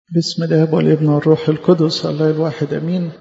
بسم الله والابن والروح القدس الله الواحد امين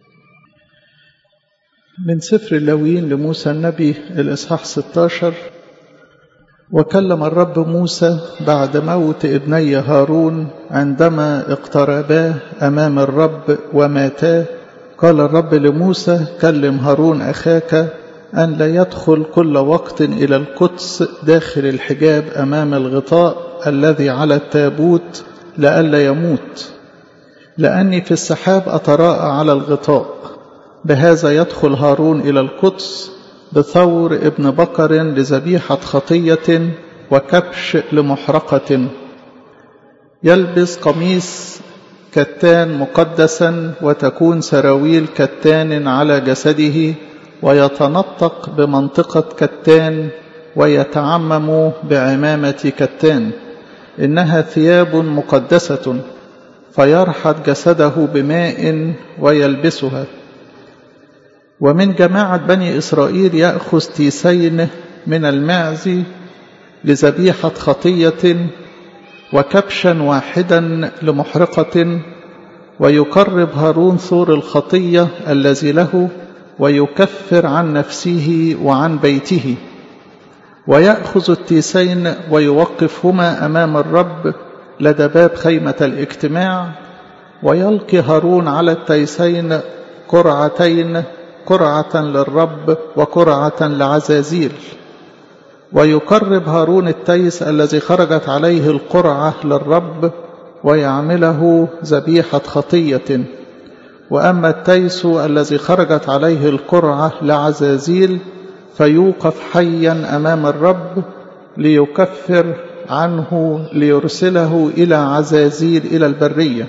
من سفر اللاويين لموسى النبي الاصحاح 16 وكلم الرب موسى بعد موت ابني هارون عندما اقتربا امام الرب وماتا قال الرب لموسى كلم هارون اخاك ان لا يدخل كل وقت الى القدس داخل الحجاب امام الغطاء الذي على التابوت لئلا يموت لأني في السحاب أتراءى على الغطاء بهذا يدخل هارون إلى القدس بثور ابن بقر لذبيحة خطية وكبش لمحرقة يلبس قميص كتان مقدسا وتكون سراويل كتان على جسده ويتنطق بمنطقة كتان ويتعمم بعمامة كتان إنها ثياب مقدسة فيرحض جسده بماء ويلبسها ومن جماعة بني إسرائيل يأخذ تيسين من المعز لذبيحة خطية وكبشا واحدا لمحرقة ويقرب هارون ثور الخطية الذي له ويكفر عن نفسه وعن بيته ويأخذ التيسين ويوقفهما أمام الرب لدى باب خيمة الاجتماع ويلقي هارون على التيسين قرعتين قرعة للرب وقرعة لعزازيل ويقرب هارون التيس الذي خرجت عليه القرعة للرب ويعمله ذبيحة خطية وأما التيس الذي خرجت عليه القرعة لعزازيل فيوقف حيا امام الرب ليكفر عنه ليرسله الى عزازيل الى البريه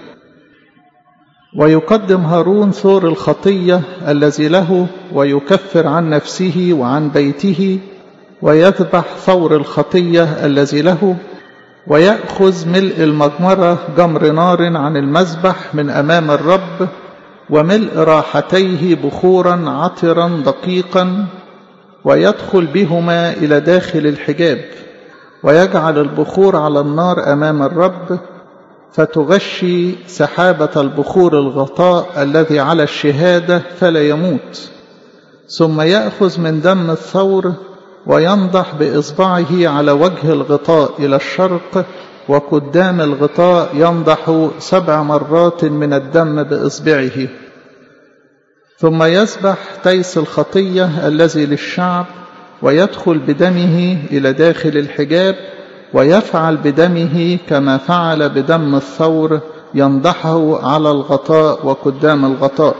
ويقدم هارون ثور الخطيه الذي له ويكفر عن نفسه وعن بيته ويذبح ثور الخطيه الذي له وياخذ ملء المجمره جمر نار عن المذبح من امام الرب وملء راحتيه بخورا عطرا دقيقا ويدخل بهما إلى داخل الحجاب ويجعل البخور على النار أمام الرب فتغشي سحابة البخور الغطاء الذي على الشهادة فلا يموت ثم يأخذ من دم الثور وينضح بإصبعه على وجه الغطاء إلى الشرق وقدام الغطاء ينضح سبع مرات من الدم بإصبعه ثم يسبح تيس الخطية الذي للشعب ويدخل بدمه إلى داخل الحجاب ويفعل بدمه كما فعل بدم الثور ينضحه على الغطاء وقدام الغطاء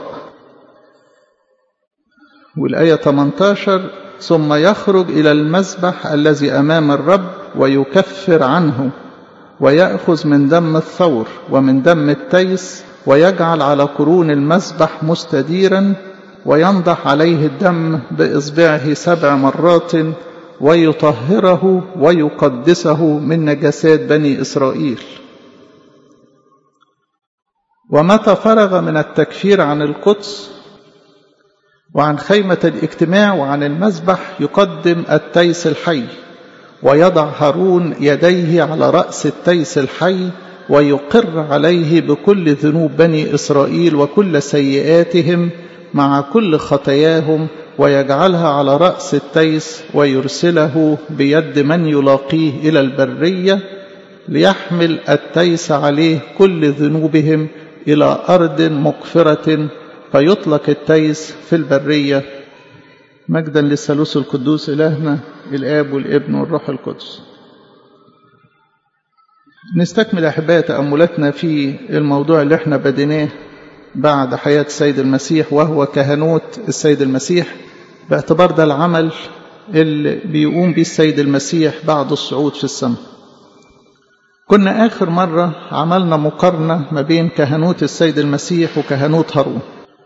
والآية 18 ثم يخرج إلى المذبح الذي أمام الرب ويكفر عنه ويأخذ من دم الثور ومن دم التيس ويجعل على قرون المسبح مستديرا وينضح عليه الدم بإصبعه سبع مرات ويطهره ويقدسه من نجاسات بني إسرائيل ومتى فرغ من التكفير عن القدس وعن خيمة الاجتماع وعن المسبح يقدم التيس الحي ويضع هارون يديه على رأس التيس الحي ويقر عليه بكل ذنوب بني إسرائيل وكل سيئاتهم مع كل خطاياهم ويجعلها على رأس التيس ويرسله بيد من يلاقيه إلى البرية ليحمل التيس عليه كل ذنوبهم إلى أرض مقفرة فيطلق التيس في البرية مجدا للثالوث القدوس إلهنا الآب والابن والروح القدس نستكمل أحباء تأملاتنا في الموضوع اللي احنا بديناه بعد حياة السيد المسيح وهو كهنوت السيد المسيح باعتبار ده العمل اللي بيقوم به السيد المسيح بعد الصعود في السماء كنا آخر مرة عملنا مقارنة ما بين كهنوت السيد المسيح وكهنوت هارون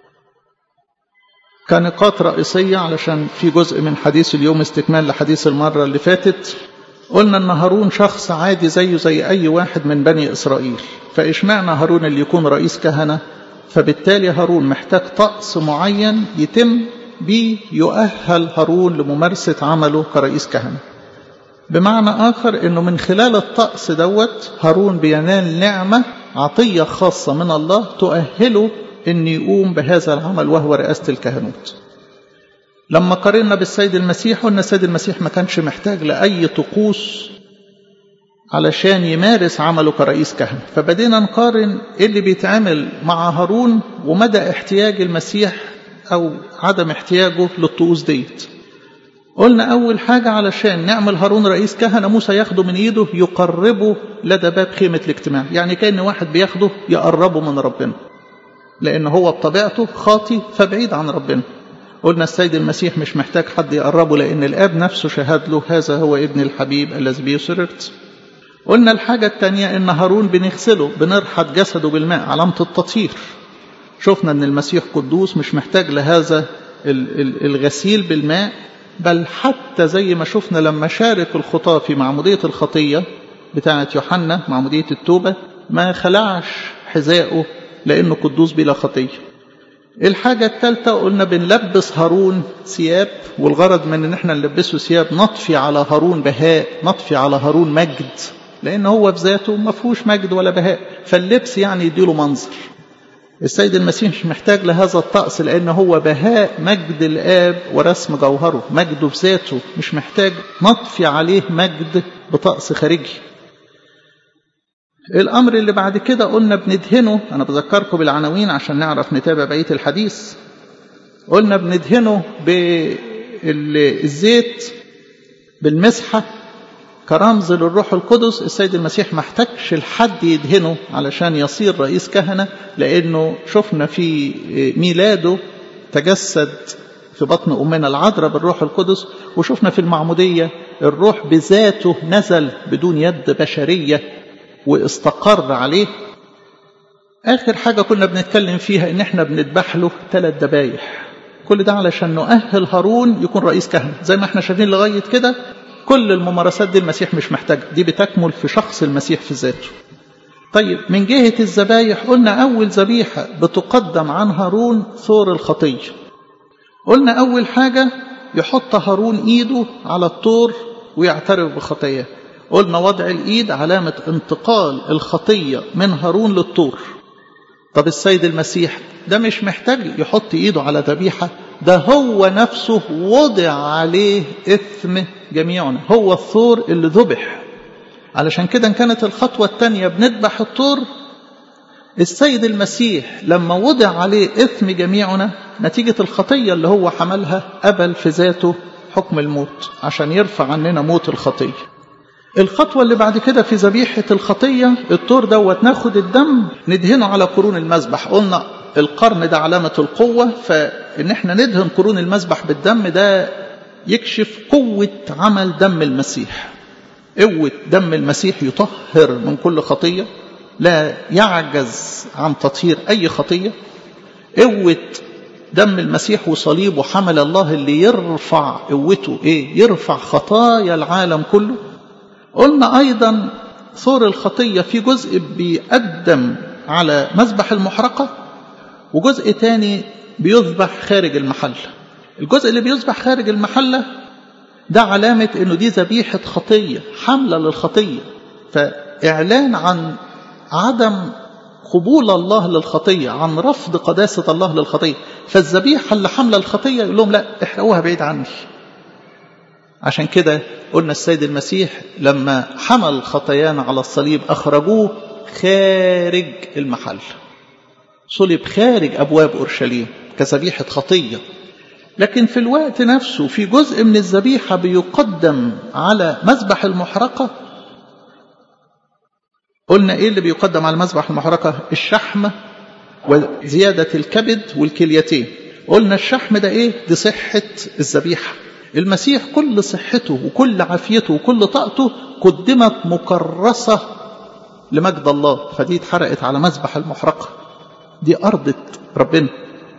كنقاط رئيسية علشان في جزء من حديث اليوم استكمال لحديث المرة اللي فاتت قلنا ان هارون شخص عادي زيه زي اي واحد من بني اسرائيل فاشمعنى هارون اللي يكون رئيس كهنه فبالتالي هارون محتاج طقس معين يتم بيه يؤهل هارون لممارسه عمله كرئيس كهنه بمعنى اخر انه من خلال الطقس دوت هارون بينال نعمه عطية خاصة من الله تؤهله أن يقوم بهذا العمل وهو رئاسة الكهنوت لما قارنا بالسيد المسيح قلنا السيد المسيح ما كانش محتاج لأي طقوس علشان يمارس عمله كرئيس كهنة فبدينا نقارن ايه اللي بيتعمل مع هارون ومدى احتياج المسيح او عدم احتياجه للطقوس ديت قلنا اول حاجة علشان نعمل هارون رئيس كهنة موسى ياخده من ايده يقربه لدى باب خيمة الاجتماع يعني كأن واحد بياخده يقربه من ربنا لان هو بطبيعته خاطي فبعيد عن ربنا قلنا السيد المسيح مش محتاج حد يقربه لان الاب نفسه شهد له هذا هو ابن الحبيب الذي به سررت قلنا الحاجة التانية ان هارون بنغسله بنرحد جسده بالماء علامة التطهير شفنا ان المسيح قدوس مش محتاج لهذا الغسيل بالماء بل حتى زي ما شفنا لما شارك الخطاة في معمودية الخطية بتاعة يوحنا معمودية التوبة ما خلعش حذائه لأنه قدوس بلا خطية الحاجة الثالثة قلنا بنلبس هارون ثياب والغرض من ان احنا نلبسه ثياب نطفي على هارون بهاء نطفي على هارون مجد لان هو في ذاته ما فيهوش مجد ولا بهاء فاللبس يعني يديله منظر السيد المسيح مش محتاج لهذا الطقس لان هو بهاء مجد الاب ورسم جوهره مجده في ذاته مش محتاج نطفي عليه مجد بطقس خارجي الامر اللي بعد كده قلنا بندهنه انا بذكركم بالعناوين عشان نعرف نتابع بقيه الحديث قلنا بندهنه بالزيت بالمسحه كرمز للروح القدس السيد المسيح ما احتاجش لحد يدهنه علشان يصير رئيس كهنه لانه شفنا في ميلاده تجسد في بطن امنا العذراء بالروح القدس وشفنا في المعموديه الروح بذاته نزل بدون يد بشريه واستقر عليه آخر حاجة كنا بنتكلم فيها إن إحنا بنذبح له ثلاث ذبايح كل ده علشان نؤهل هارون يكون رئيس كهنة زي ما إحنا شايفين لغاية كده كل الممارسات دي المسيح مش محتاجها دي بتكمل في شخص المسيح في ذاته طيب من جهة الذبايح قلنا أول ذبيحة بتقدم عن هارون ثور الخطية قلنا أول حاجة يحط هارون إيده على الطور ويعترف بخطاياه قلنا وضع الإيد علامة انتقال الخطية من هارون للطور طب السيد المسيح ده مش محتاج يحط إيده على ذبيحة ده هو نفسه وضع عليه إثم جميعنا هو الثور اللي ذبح علشان كده كانت الخطوة الثانية بنذبح الطور السيد المسيح لما وضع عليه إثم جميعنا نتيجة الخطية اللي هو حملها قبل في ذاته حكم الموت عشان يرفع عننا موت الخطيه الخطوة اللي بعد كده في ذبيحة الخطية الطور دوت ناخد الدم ندهنه على قرون المذبح قلنا القرن ده علامة القوة فإن احنا ندهن قرون المذبح بالدم ده يكشف قوة عمل دم المسيح قوة دم المسيح يطهر من كل خطية لا يعجز عن تطهير أي خطية قوة دم المسيح وصليبه حمل الله اللي يرفع قوته ايه يرفع خطايا العالم كله قلنا أيضا ثور الخطية في جزء بيقدم على مذبح المحرقة وجزء تاني بيذبح خارج المحل الجزء اللي بيذبح خارج المحلة ده علامة انه دي ذبيحة خطية حملة للخطية فإعلان عن عدم قبول الله للخطية عن رفض قداسة الله للخطية فالذبيحة اللي حملة الخطية يقول لهم لا احرقوها بعيد عني عشان كده قلنا السيد المسيح لما حمل خطايانا على الصليب أخرجوه خارج المحل صلب خارج أبواب أورشليم كذبيحة خطية لكن في الوقت نفسه في جزء من الذبيحة بيقدم على مذبح المحرقة قلنا إيه اللي بيقدم على مذبح المحرقة الشحمة وزيادة الكبد والكليتين قلنا الشحم ده إيه دي صحة الذبيحة المسيح كل صحته وكل عافيته وكل طاقته قدمت مكرسة لمجد الله فدي اتحرقت على مذبح المحرقة دي أرضة ربنا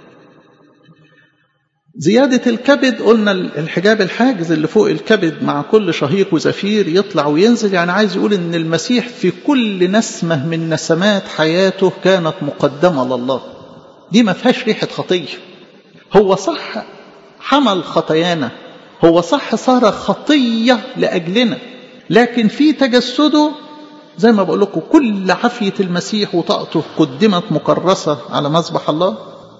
زيادة الكبد قلنا الحجاب الحاجز اللي فوق الكبد مع كل شهيق وزفير يطلع وينزل يعني عايز يقول ان المسيح في كل نسمة من نسمات حياته كانت مقدمة لله دي ما فيهاش ريحة خطية هو صح حمل خطايانا هو صح صار خطية لأجلنا لكن في تجسده زي ما بقول لكم كل عافية المسيح وطاقته قدمت مكرسة على مذبح الله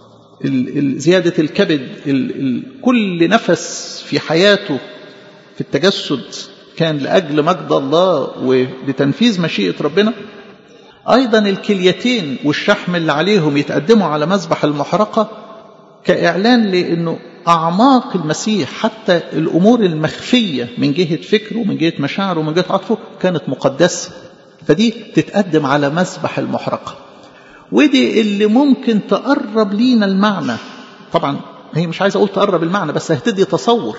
زيادة الكبد ال ال كل نفس في حياته في التجسد كان لأجل مجد الله ولتنفيذ مشيئة ربنا أيضا الكليتين والشحم اللي عليهم يتقدموا على مذبح المحرقة كإعلان لأنه أعماق المسيح حتى الأمور المخفية من جهة فكره ومن جهة مشاعره ومن جهة عطفه كانت مقدسة فدي تتقدم على مذبح المحرقة ودي اللي ممكن تقرب لينا المعنى طبعا هي مش عايز أقول تقرب المعنى بس هتدي تصور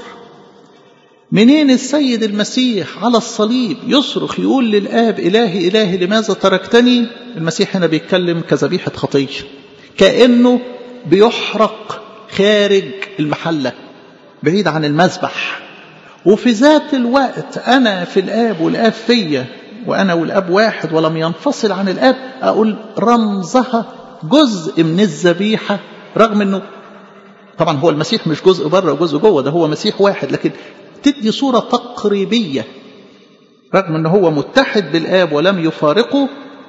منين السيد المسيح على الصليب يصرخ يقول للآب إلهي إلهي لماذا تركتني المسيح هنا بيتكلم كذبيحة خطية كأنه بيحرق خارج المحلة بعيد عن المذبح وفي ذات الوقت أنا في الآب والآب فيا وأنا والآب واحد ولم ينفصل عن الآب أقول رمزها جزء من الذبيحة رغم أنه طبعا هو المسيح مش جزء بره وجزء جوه ده هو مسيح واحد لكن تدي صورة تقريبية رغم أنه هو متحد بالآب ولم يفارقه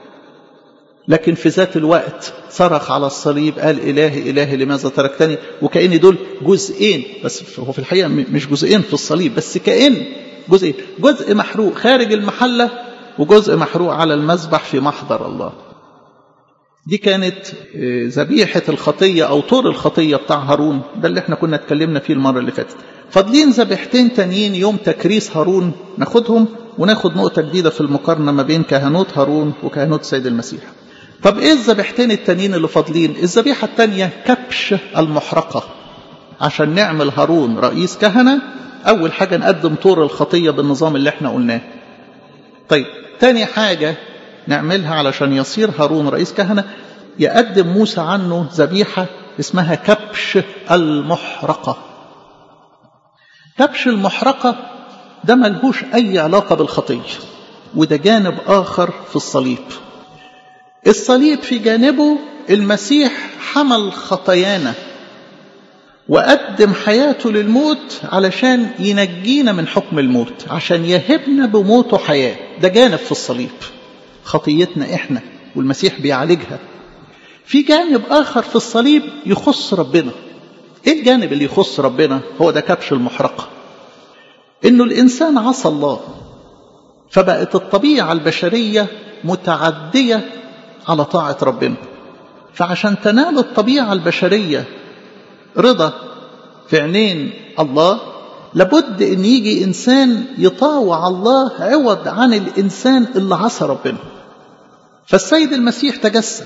لكن في ذات الوقت صرخ على الصليب قال إلهي إلهي لماذا تركتني وكأن دول جزئين بس هو في الحقيقة مش جزئين في الصليب بس كأن جزئين جزء محروق خارج المحلة وجزء محروق على المذبح في محضر الله دي كانت ذبيحة الخطية أو طور الخطية بتاع هارون ده اللي احنا كنا اتكلمنا فيه المرة اللي فاتت فاضلين ذبيحتين تانيين يوم تكريس هارون ناخدهم وناخد نقطة جديدة في المقارنة ما بين كهنوت هارون وكهنوت سيد المسيح طب ايه الذبيحتين التانيين اللي فاضلين الذبيحة التانية كبش المحرقة عشان نعمل هارون رئيس كهنة أول حاجة نقدم طور الخطية بالنظام اللي احنا قلناه طيب تاني حاجة نعملها علشان يصير هارون رئيس كهنة يقدم موسى عنه ذبيحة اسمها كبش المحرقة كبش المحرقة ده ملهوش أي علاقة بالخطية وده جانب آخر في الصليب الصليب في جانبه المسيح حمل خطايانا وقدم حياته للموت علشان ينجينا من حكم الموت عشان يهبنا بموته حياة ده جانب في الصليب خطيتنا احنا والمسيح بيعالجها في جانب آخر في الصليب يخص ربنا ايه الجانب اللي يخص ربنا هو ده كبش المحرقة انه الانسان عصى الله فبقت الطبيعة البشرية متعدية على طاعة ربنا فعشان تنال الطبيعة البشرية رضا في عينين الله لابد ان يجي انسان يطاوع الله عوض عن الانسان اللي عصى ربنا فالسيد المسيح تجسد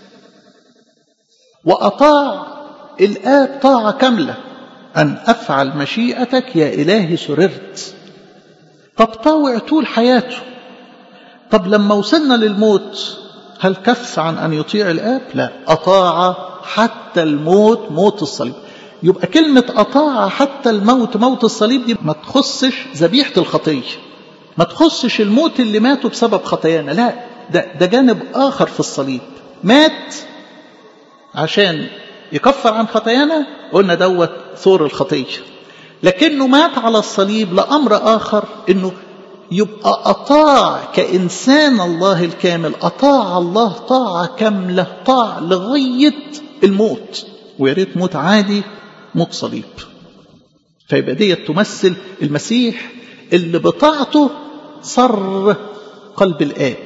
واطاع الاب طاعه كامله ان افعل مشيئتك يا الهي سررت طب طاوع طول حياته طب لما وصلنا للموت هل كف عن أن يطيع الآب؟ لا أطاع حتى الموت موت الصليب يبقى كلمة أطاع حتى الموت موت الصليب دي ما تخصش ذبيحة الخطية ما تخصش الموت اللي ماتوا بسبب خطايانا لا ده, ده جانب آخر في الصليب مات عشان يكفر عن خطايانا قلنا دوت ثور الخطية لكنه مات على الصليب لأمر آخر إنه يبقى أطاع كإنسان الله الكامل أطاع الله طاعة كاملة طاع لغاية الموت ويا ريت موت عادي موت صليب فيبقى ديت تمثل المسيح اللي بطاعته صر قلب الآب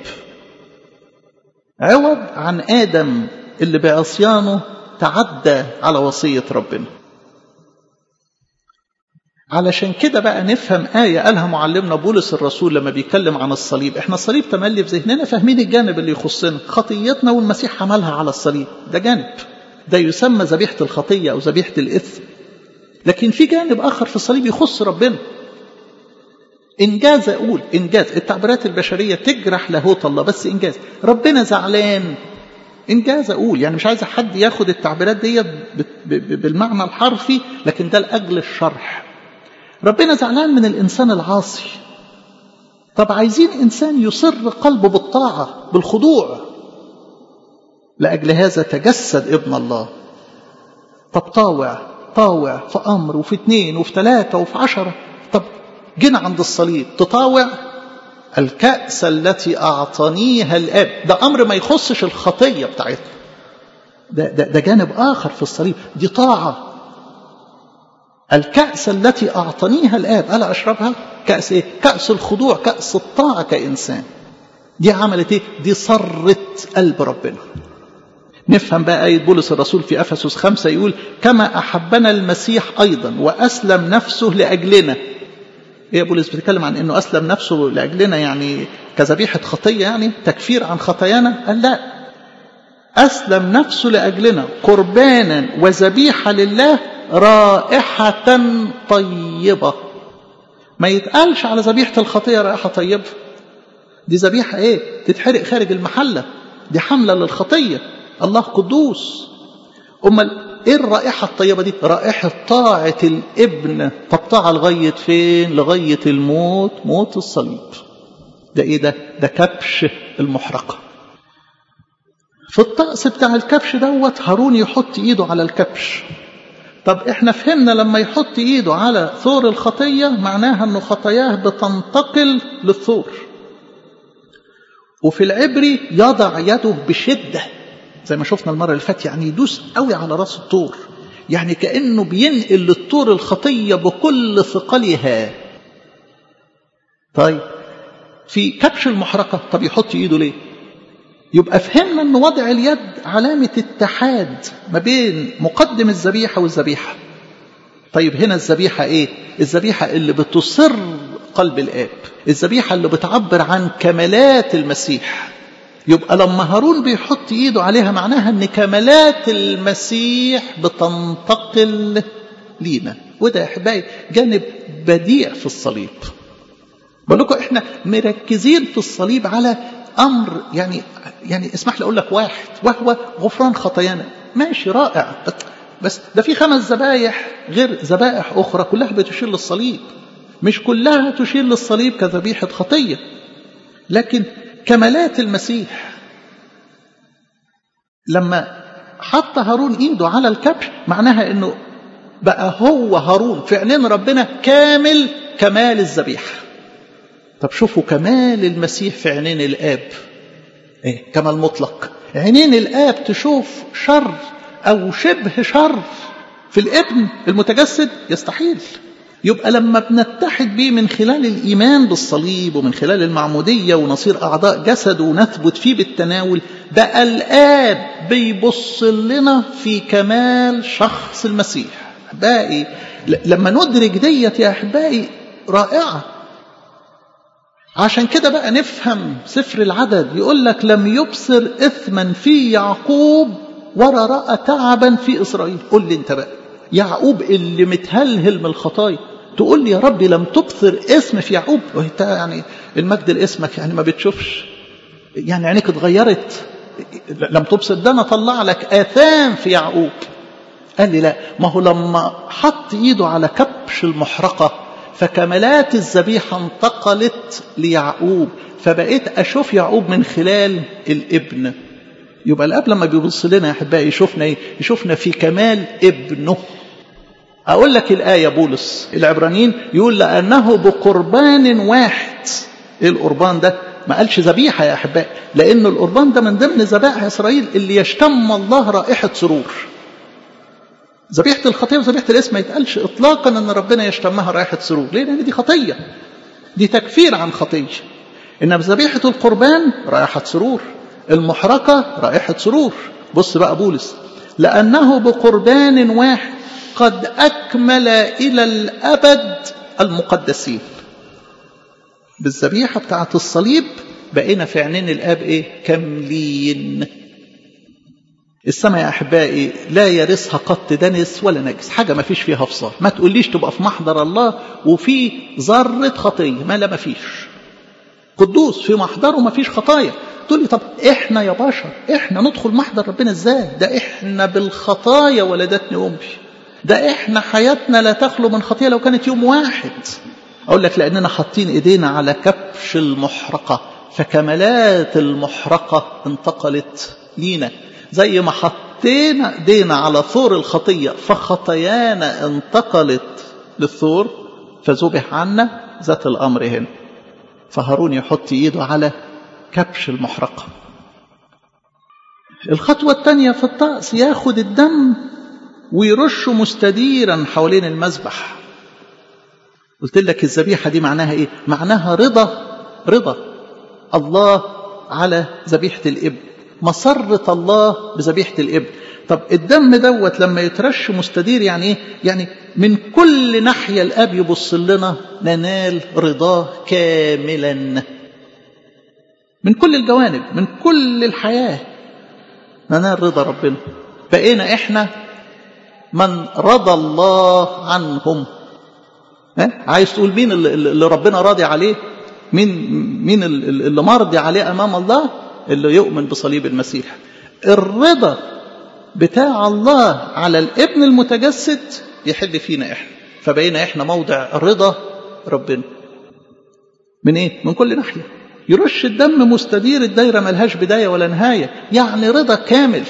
عوض عن آدم اللي بعصيانه تعدى على وصية ربنا علشان كده بقى نفهم آية قالها معلمنا بولس الرسول لما بيتكلم عن الصليب احنا الصليب تملي في ذهننا فاهمين الجانب اللي يخصنا خطيتنا والمسيح حملها على الصليب ده جانب ده يسمى ذبيحة الخطية أو ذبيحة الإثم لكن في جانب آخر في الصليب يخص ربنا إنجاز أقول إنجاز التعبيرات البشرية تجرح لاهوت الله بس إنجاز ربنا زعلان إنجاز أقول يعني مش عايز حد ياخد التعبيرات دي بالمعنى الحرفي لكن ده لأجل الشرح ربنا زعلان من الإنسان العاصي طب عايزين إنسان يصر قلبه بالطاعة بالخضوع لأجل هذا تجسد ابن الله طب طاوع طاوع في أمر وفي اتنين وفي ثلاثة وفي عشرة طب جينا عند الصليب تطاوع الكأس التي أعطانيها الآب ده أمر ما يخصش الخطية بتاعتنا ده, ده, ده جانب آخر في الصليب دي طاعة الكأس التي أعطانيها الآب ألا أشربها كأس إيه؟ كأس الخضوع كأس الطاعة كإنسان دي عملت إيه؟ دي صرت قلب ربنا نفهم بقى آية بولس الرسول في أفسس خمسة يقول كما أحبنا المسيح أيضا وأسلم نفسه لأجلنا إيه بولس بيتكلم عن أنه أسلم نفسه لأجلنا يعني كذبيحة خطية يعني تكفير عن خطايانا قال لا أسلم نفسه لأجلنا قربانا وذبيحة لله رائحة طيبة ما يتقالش على ذبيحة الخطية رائحة طيبة دي ذبيحة ايه تتحرق خارج المحلة دي حملة للخطية الله قدوس أمال ايه الرائحة الطيبة دي رائحة طاعة الابن طب طاعة لغاية فين لغاية الموت موت الصليب ده ايه ده ده كبش المحرقة في الطقس بتاع الكبش دوت هارون يحط ايده على الكبش طب احنا فهمنا لما يحط ايده على ثور الخطية معناها انه خطاياه بتنتقل للثور وفي العبري يضع يده بشدة زي ما شفنا المرة اللي فاتت يعني يدوس قوي على راس الطور يعني كأنه بينقل للطور الخطية بكل ثقلها طيب في كبش المحرقة طب يحط ايده ليه يبقى فهمنا ان وضع اليد علامة اتحاد ما بين مقدم الذبيحة والذبيحة طيب هنا الذبيحة ايه الذبيحة اللي بتصر قلب الآب الذبيحة اللي بتعبر عن كمالات المسيح يبقى لما هارون بيحط ايده عليها معناها ان كمالات المسيح بتنتقل لينا وده يا احبائي جانب بديع في الصليب بقول لكم احنا مركزين في الصليب على امر يعني يعني اسمح لي اقول لك واحد وهو غفران خطايانا ماشي رائع بس ده في خمس ذبايح غير ذبائح اخرى كلها بتشير للصليب مش كلها تشير للصليب كذبيحه خطيه لكن كمالات المسيح لما حط هارون ايده على الكبش معناها انه بقى هو هارون في عينين ربنا كامل كمال الذبيحه طب شوفوا كمال المسيح في عينين الاب ايه كمال مطلق عينين الاب تشوف شر او شبه شر في الابن المتجسد يستحيل يبقى لما بنتحد بيه من خلال الإيمان بالصليب ومن خلال المعمودية ونصير أعضاء جسده ونثبت فيه بالتناول بقى الآب بيبص لنا في كمال شخص المسيح أحبائي لما ندرك ديت يا أحبائي رائعة عشان كده بقى نفهم سفر العدد يقول لك لم يبصر إثما في يعقوب ولا رأى تعبا في إسرائيل قل لي أنت بقى يعقوب اللي متهلهل من الخطايا تقول لي يا ربي لم تبصر اسم في يعقوب وانت يعني المجد لاسمك يعني ما بتشوفش يعني عينيك اتغيرت لم تبصر ده انا اطلع لك اثام في يعقوب قال لي لا ما هو لما حط ايده على كبش المحرقه فكمالات الذبيحه انتقلت ليعقوب فبقيت اشوف يعقوب من خلال الابن يبقى الاب لما بيبص لنا يا احبائي يشوفنا ايه يشوفنا في كمال ابنه اقول لك الايه بولس العبرانيين يقول لانه بقربان واحد ايه القربان ده ما قالش ذبيحه يا احبائي لان القربان ده من ضمن ذبائح اسرائيل اللي يشتم الله رائحه سرور ذبيحه الخطيه وذبيحه الاسم ما يتقالش اطلاقا ان ربنا يشتمها رائحه سرور ليه لان دي خطيه دي تكفير عن خطيه انما ذبيحه القربان رائحه سرور المحرقة رائحة سرور بص بقى بولس لأنه بقربان واحد قد أكمل إلى الأبد المقدسين بالذبيحة بتاعة الصليب بقينا في عينين الآب إيه كاملين السماء يا أحبائي لا يرثها قط دنس ولا نجس حاجة ما فيش فيها فصال ما تقوليش تبقى في محضر الله وفي ذرة خطية ما لا ما فيش قدوس في محضره ما فيش خطايا تقول لي طب احنا يا بشر احنا ندخل محضر ربنا ازاي ده احنا بالخطايا ولدتني امي ده احنا حياتنا لا تخلو من خطيه لو كانت يوم واحد اقول لك لاننا حاطين ايدينا على كبش المحرقه فكمالات المحرقه انتقلت لينا زي ما حطينا ايدينا على ثور الخطيه فخطايانا انتقلت للثور فذبح عنا ذات الامر هنا فهارون يحط ايده على كبش المحرقة الخطوة الثانية في الطقس ياخد الدم ويرشه مستديرا حوالين المذبح قلت لك الذبيحة دي معناها ايه معناها رضا رضا الله على ذبيحة الابن مسرة الله بذبيحة الابن طب الدم دوت لما يترش مستدير يعني ايه يعني من كل ناحية الاب يبص لنا ننال رضاه كاملا من كل الجوانب من كل الحياة ننال رضا ربنا بقينا احنا من رضى الله عنهم ها؟ عايز تقول مين اللي ربنا راضي عليه مين مين اللي مرضي عليه امام الله اللي يؤمن بصليب المسيح الرضا بتاع الله على الابن المتجسد يحل فينا احنا فبقينا احنا موضع رضا ربنا من ايه من كل ناحيه يرش الدم مستدير الدايره ملهاش بدايه ولا نهايه يعني رضا كامل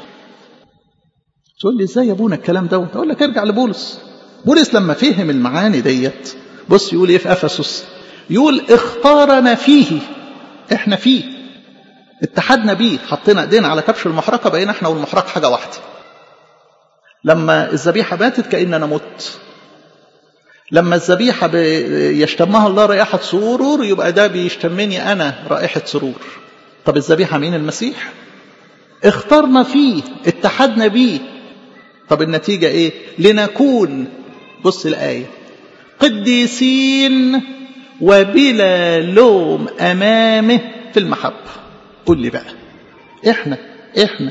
تقول لي ازاي يا ابونا الكلام دوت اقول لك ارجع لبولس بولس لما فهم المعاني ديت بص يقول ايه في افسس يقول اختارنا فيه احنا فيه اتحدنا بيه حطينا ايدينا على كبش المحرقه بقينا احنا والمحرقه حاجه واحده لما الذبيحه ماتت كاننا مت لما الذبيحه يشتمها الله رائحه سرور يبقى ده بيشتمني انا رائحه سرور طب الذبيحه مين المسيح اخترنا فيه اتحدنا بيه طب النتيجه ايه لنكون بص الايه قديسين وبلا لوم امامه في المحبه قول لي بقى احنا احنا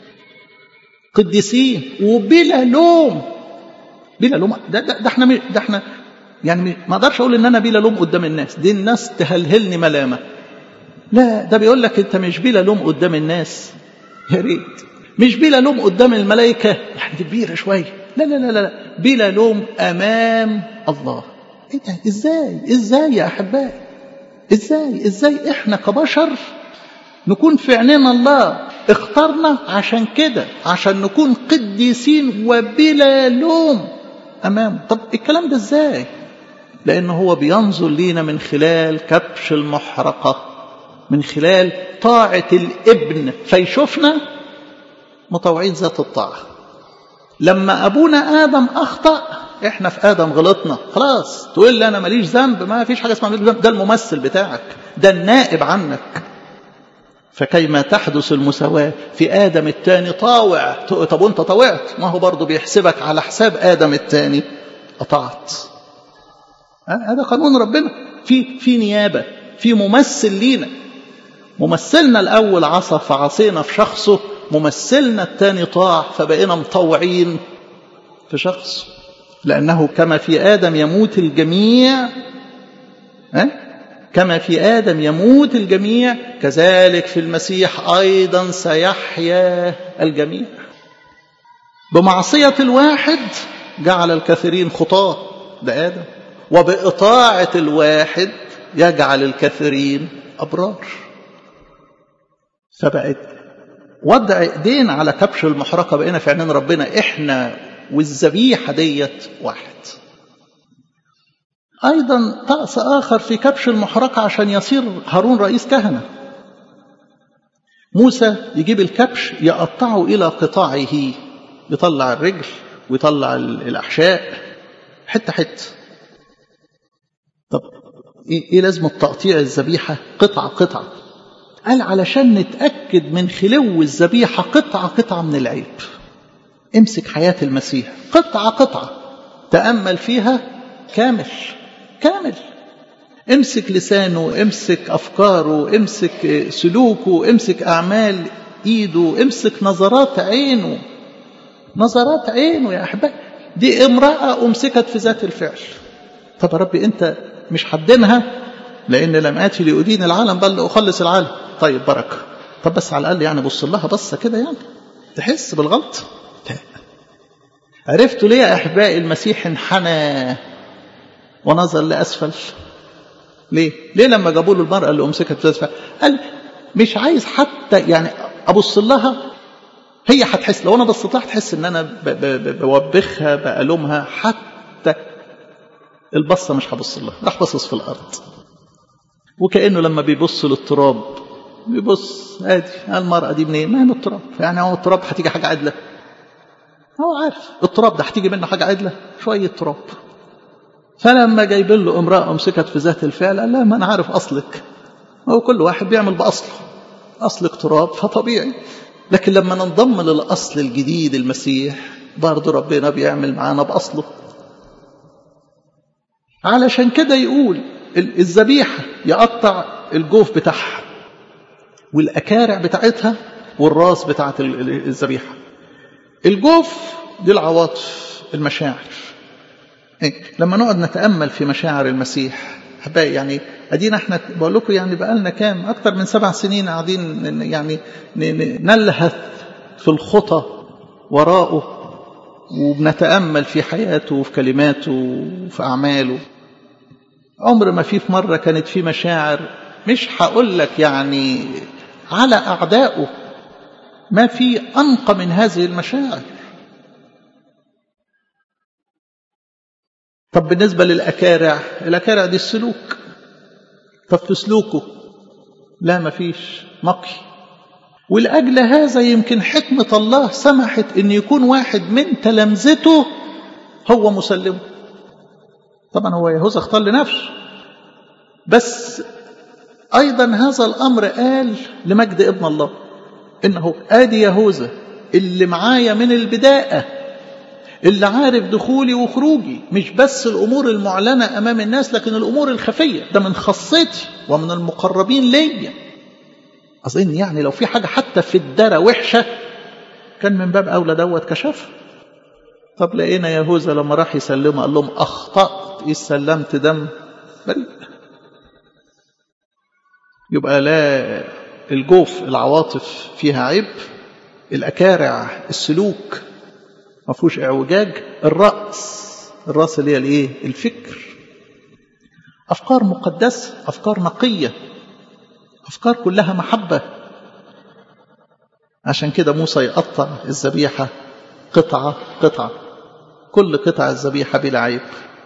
قديسين وبلا لوم بلا لوم ده, ده, ده احنا ده احنا يعني ما اقدرش اقول ان انا بلا لوم قدام الناس دي الناس تهلهلني ملامه لا ده بيقول لك انت مش بلا لوم قدام الناس يا ريت مش بلا لوم قدام الملائكه يعني دي كبيره شويه لا لا لا لا بلا لوم امام الله ايه ده ازاي ازاي يا احبائي ازاي ازاي احنا كبشر نكون في عينينا الله اخترنا عشان كده عشان نكون قديسين وبلا لوم امامه طب الكلام ده ازاي لان هو بينظر لينا من خلال كبش المحرقه من خلال طاعه الابن فيشوفنا مطوعين ذات الطاعه لما ابونا ادم اخطا احنا في ادم غلطنا خلاص تقول لي انا ماليش ذنب ما فيش حاجه اسمها ذنب ده الممثل بتاعك ده النائب عنك فكيما تحدث المساواة في آدم الثاني طاوع طب وانت طوعت ما هو برضه بيحسبك على حساب آدم الثاني قطعت هذا قانون ربنا في في نيابة في ممثل لينا ممثلنا الأول عصى فعصينا في شخصه ممثلنا الثاني طاع فبقينا مطوعين في شخصه لأنه كما في آدم يموت الجميع ها كما في آدم يموت الجميع كذلك في المسيح أيضا سيحيا الجميع بمعصية الواحد جعل الكثيرين خطاة ده آدم وبإطاعة الواحد يجعل الكثيرين أبرار فبقت وضع ايدينا على كبش المحرقة بقينا في عينين ربنا احنا والذبيحة ديت واحد أيضا طقس آخر في كبش المحرقة عشان يصير هارون رئيس كهنة موسى يجيب الكبش يقطعه إلى قطاعه يطلع الرجل ويطلع الأحشاء حتة حتة طب إيه, إيه لازمة تقطيع الذبيحة قطعة قطعة قال علشان نتأكد من خلو الذبيحة قطعة قطعة من العيب امسك حياة المسيح قطعة قطعة تأمل فيها كامل كامل امسك لسانه امسك أفكاره امسك سلوكه امسك أعمال إيده امسك نظرات عينه نظرات عينه يا أحباب دي امرأة أمسكت في ذات الفعل طب يا ربي أنت مش حدنها لأن لم آتي لأدين العالم بل لأخلص العالم طيب بركة طب بس على الأقل يعني بص لها بصة كده يعني تحس بالغلط لا عرفتوا ليه يا أحبائي المسيح انحنى ونظر لأسفل ليه؟ ليه لما جابوا له المرأة اللي أمسكت في أسفل قال مش عايز حتى يعني أبص لها هي هتحس لو أنا بصيت لها هتحس إن أنا بوبخها بألومها حتى البصة مش هبص لها راح بصص في الأرض وكأنه لما بيبص للتراب بيبص ادي المرأة دي منين؟ ما هي من التراب يعني هو التراب هتيجي حاجة عدلة هو عارف التراب ده هتيجي منه حاجة عدلة شوية تراب فلما جايبين له امرأة امسكت في ذات الفعل قال لا ما انا عارف اصلك هو كل واحد بيعمل باصله اصلك تراب فطبيعي لكن لما ننضم للاصل الجديد المسيح برضه ربنا بيعمل معانا باصله علشان كده يقول الذبيحه يقطع الجوف بتاعها والاكارع بتاعتها والراس بتاعت الذبيحه الجوف دي العواطف المشاعر إيه؟ لما نقعد نتامل في مشاعر المسيح احبائي يعني ادينا احنا بقول لكم يعني بقى لنا كام اكتر من سبع سنين قاعدين يعني نلهث في الخطى وراءه وبنتامل في حياته وفي كلماته وفي اعماله عمر ما في في مره كانت في مشاعر مش هقول لك يعني على اعدائه ما في انقى من هذه المشاعر طب بالنسبه للاكارع الاكارع دي السلوك طب في سلوكه لا ما فيش نقي ولأجل هذا يمكن حكمة الله سمحت أن يكون واحد من تلامذته هو مسلمه طبعا هو يهوذا اختار لنفسه بس أيضا هذا الأمر قال لمجد ابن الله إنه آدي يهوذا اللي معايا من البداية اللي عارف دخولي وخروجي مش بس الأمور المعلنة أمام الناس لكن الأمور الخفية ده من خاصتي ومن المقربين ليا أظن يعني لو في حاجة حتى في الدرة وحشة كان من باب أولى دوت كشف طب لقينا يهوذا لما راح يسلمه قال لهم أخطأت إذ سلمت دم بريء يبقى لا الجوف العواطف فيها عيب الأكارع السلوك ما فيهوش اعوجاج الرأس الرأس اللي هي الايه الفكر أفكار مقدسة أفكار نقية أفكار كلها محبة عشان كده موسى يقطع الذبيحة قطعة قطعة كل قطع الذبيحة بلا عيب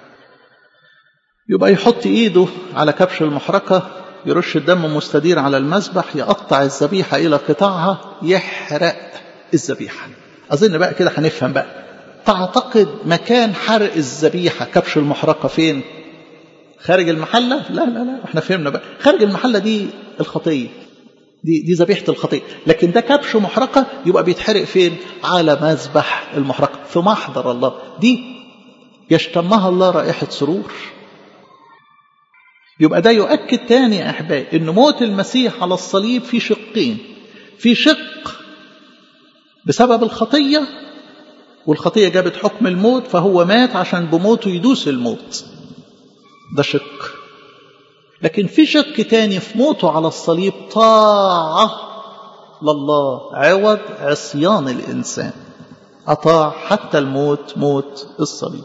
يبقى يحط إيده على كبش المحرقة يرش الدم مستدير على المذبح يقطع الذبيحة إلى قطعها يحرق الذبيحة أظن بقى كده هنفهم بقى تعتقد مكان حرق الذبيحة كبش المحرقة فين خارج المحلة لا لا لا احنا فهمنا بقى خارج المحلة دي الخطية دي دي ذبيحة الخطية لكن ده كبش محرقة يبقى بيتحرق فين على مذبح المحرقة في محضر الله دي يشتمها الله رائحة سرور يبقى ده يؤكد تاني يا أحبائي أن موت المسيح على الصليب في شقين في شق بسبب الخطية والخطية جابت حكم الموت فهو مات عشان بموته يدوس الموت ده شق لكن في شق تاني في موته على الصليب طاعة لله عوض عصيان الإنسان أطاع حتى الموت موت الصليب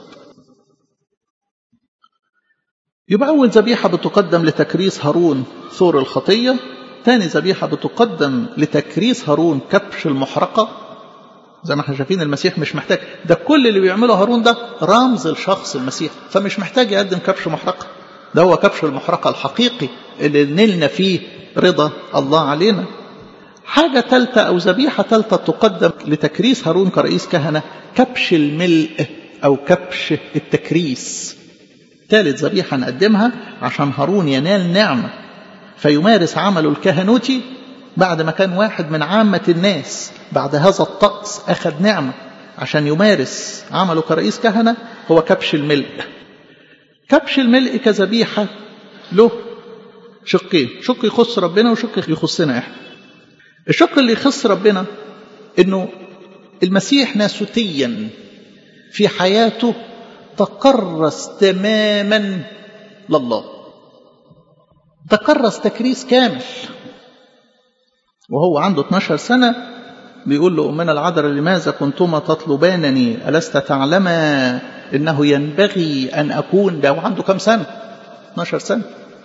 يبقى أول ذبيحة بتقدم لتكريس هارون ثور الخطية ثاني ذبيحة بتقدم لتكريس هارون كبش المحرقة زي ما احنا شايفين المسيح مش محتاج ده كل اللي بيعمله هارون ده رمز لشخص المسيح فمش محتاج يقدم كبش محرقة ده هو كبش المحرقة الحقيقي اللي نلنا فيه رضا الله علينا حاجة ثالثة أو ذبيحة ثالثة تقدم لتكريس هارون كرئيس كهنة كبش الملء أو كبش التكريس ثالث ذبيحة نقدمها عشان هارون ينال نعمة فيمارس عمله الكهنوتي بعد ما كان واحد من عامة الناس بعد هذا الطقس أخذ نعمة عشان يمارس عمله كرئيس كهنة هو كبش الملء كبش الملء كذبيحة له شقين شق يخص ربنا وشق يخصنا احنا الشق اللي يخص ربنا انه المسيح ناسوتيا في حياته تكرس تماما لله تكرس تكريس كامل وهو عنده 12 سنة بيقول لأمنا العذراء لماذا كنتما تطلبانني ألست تعلما إنه ينبغي أن أكون ده وعنده كم سنة 12 سنة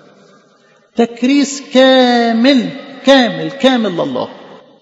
تكريس كامل كامل كامل لله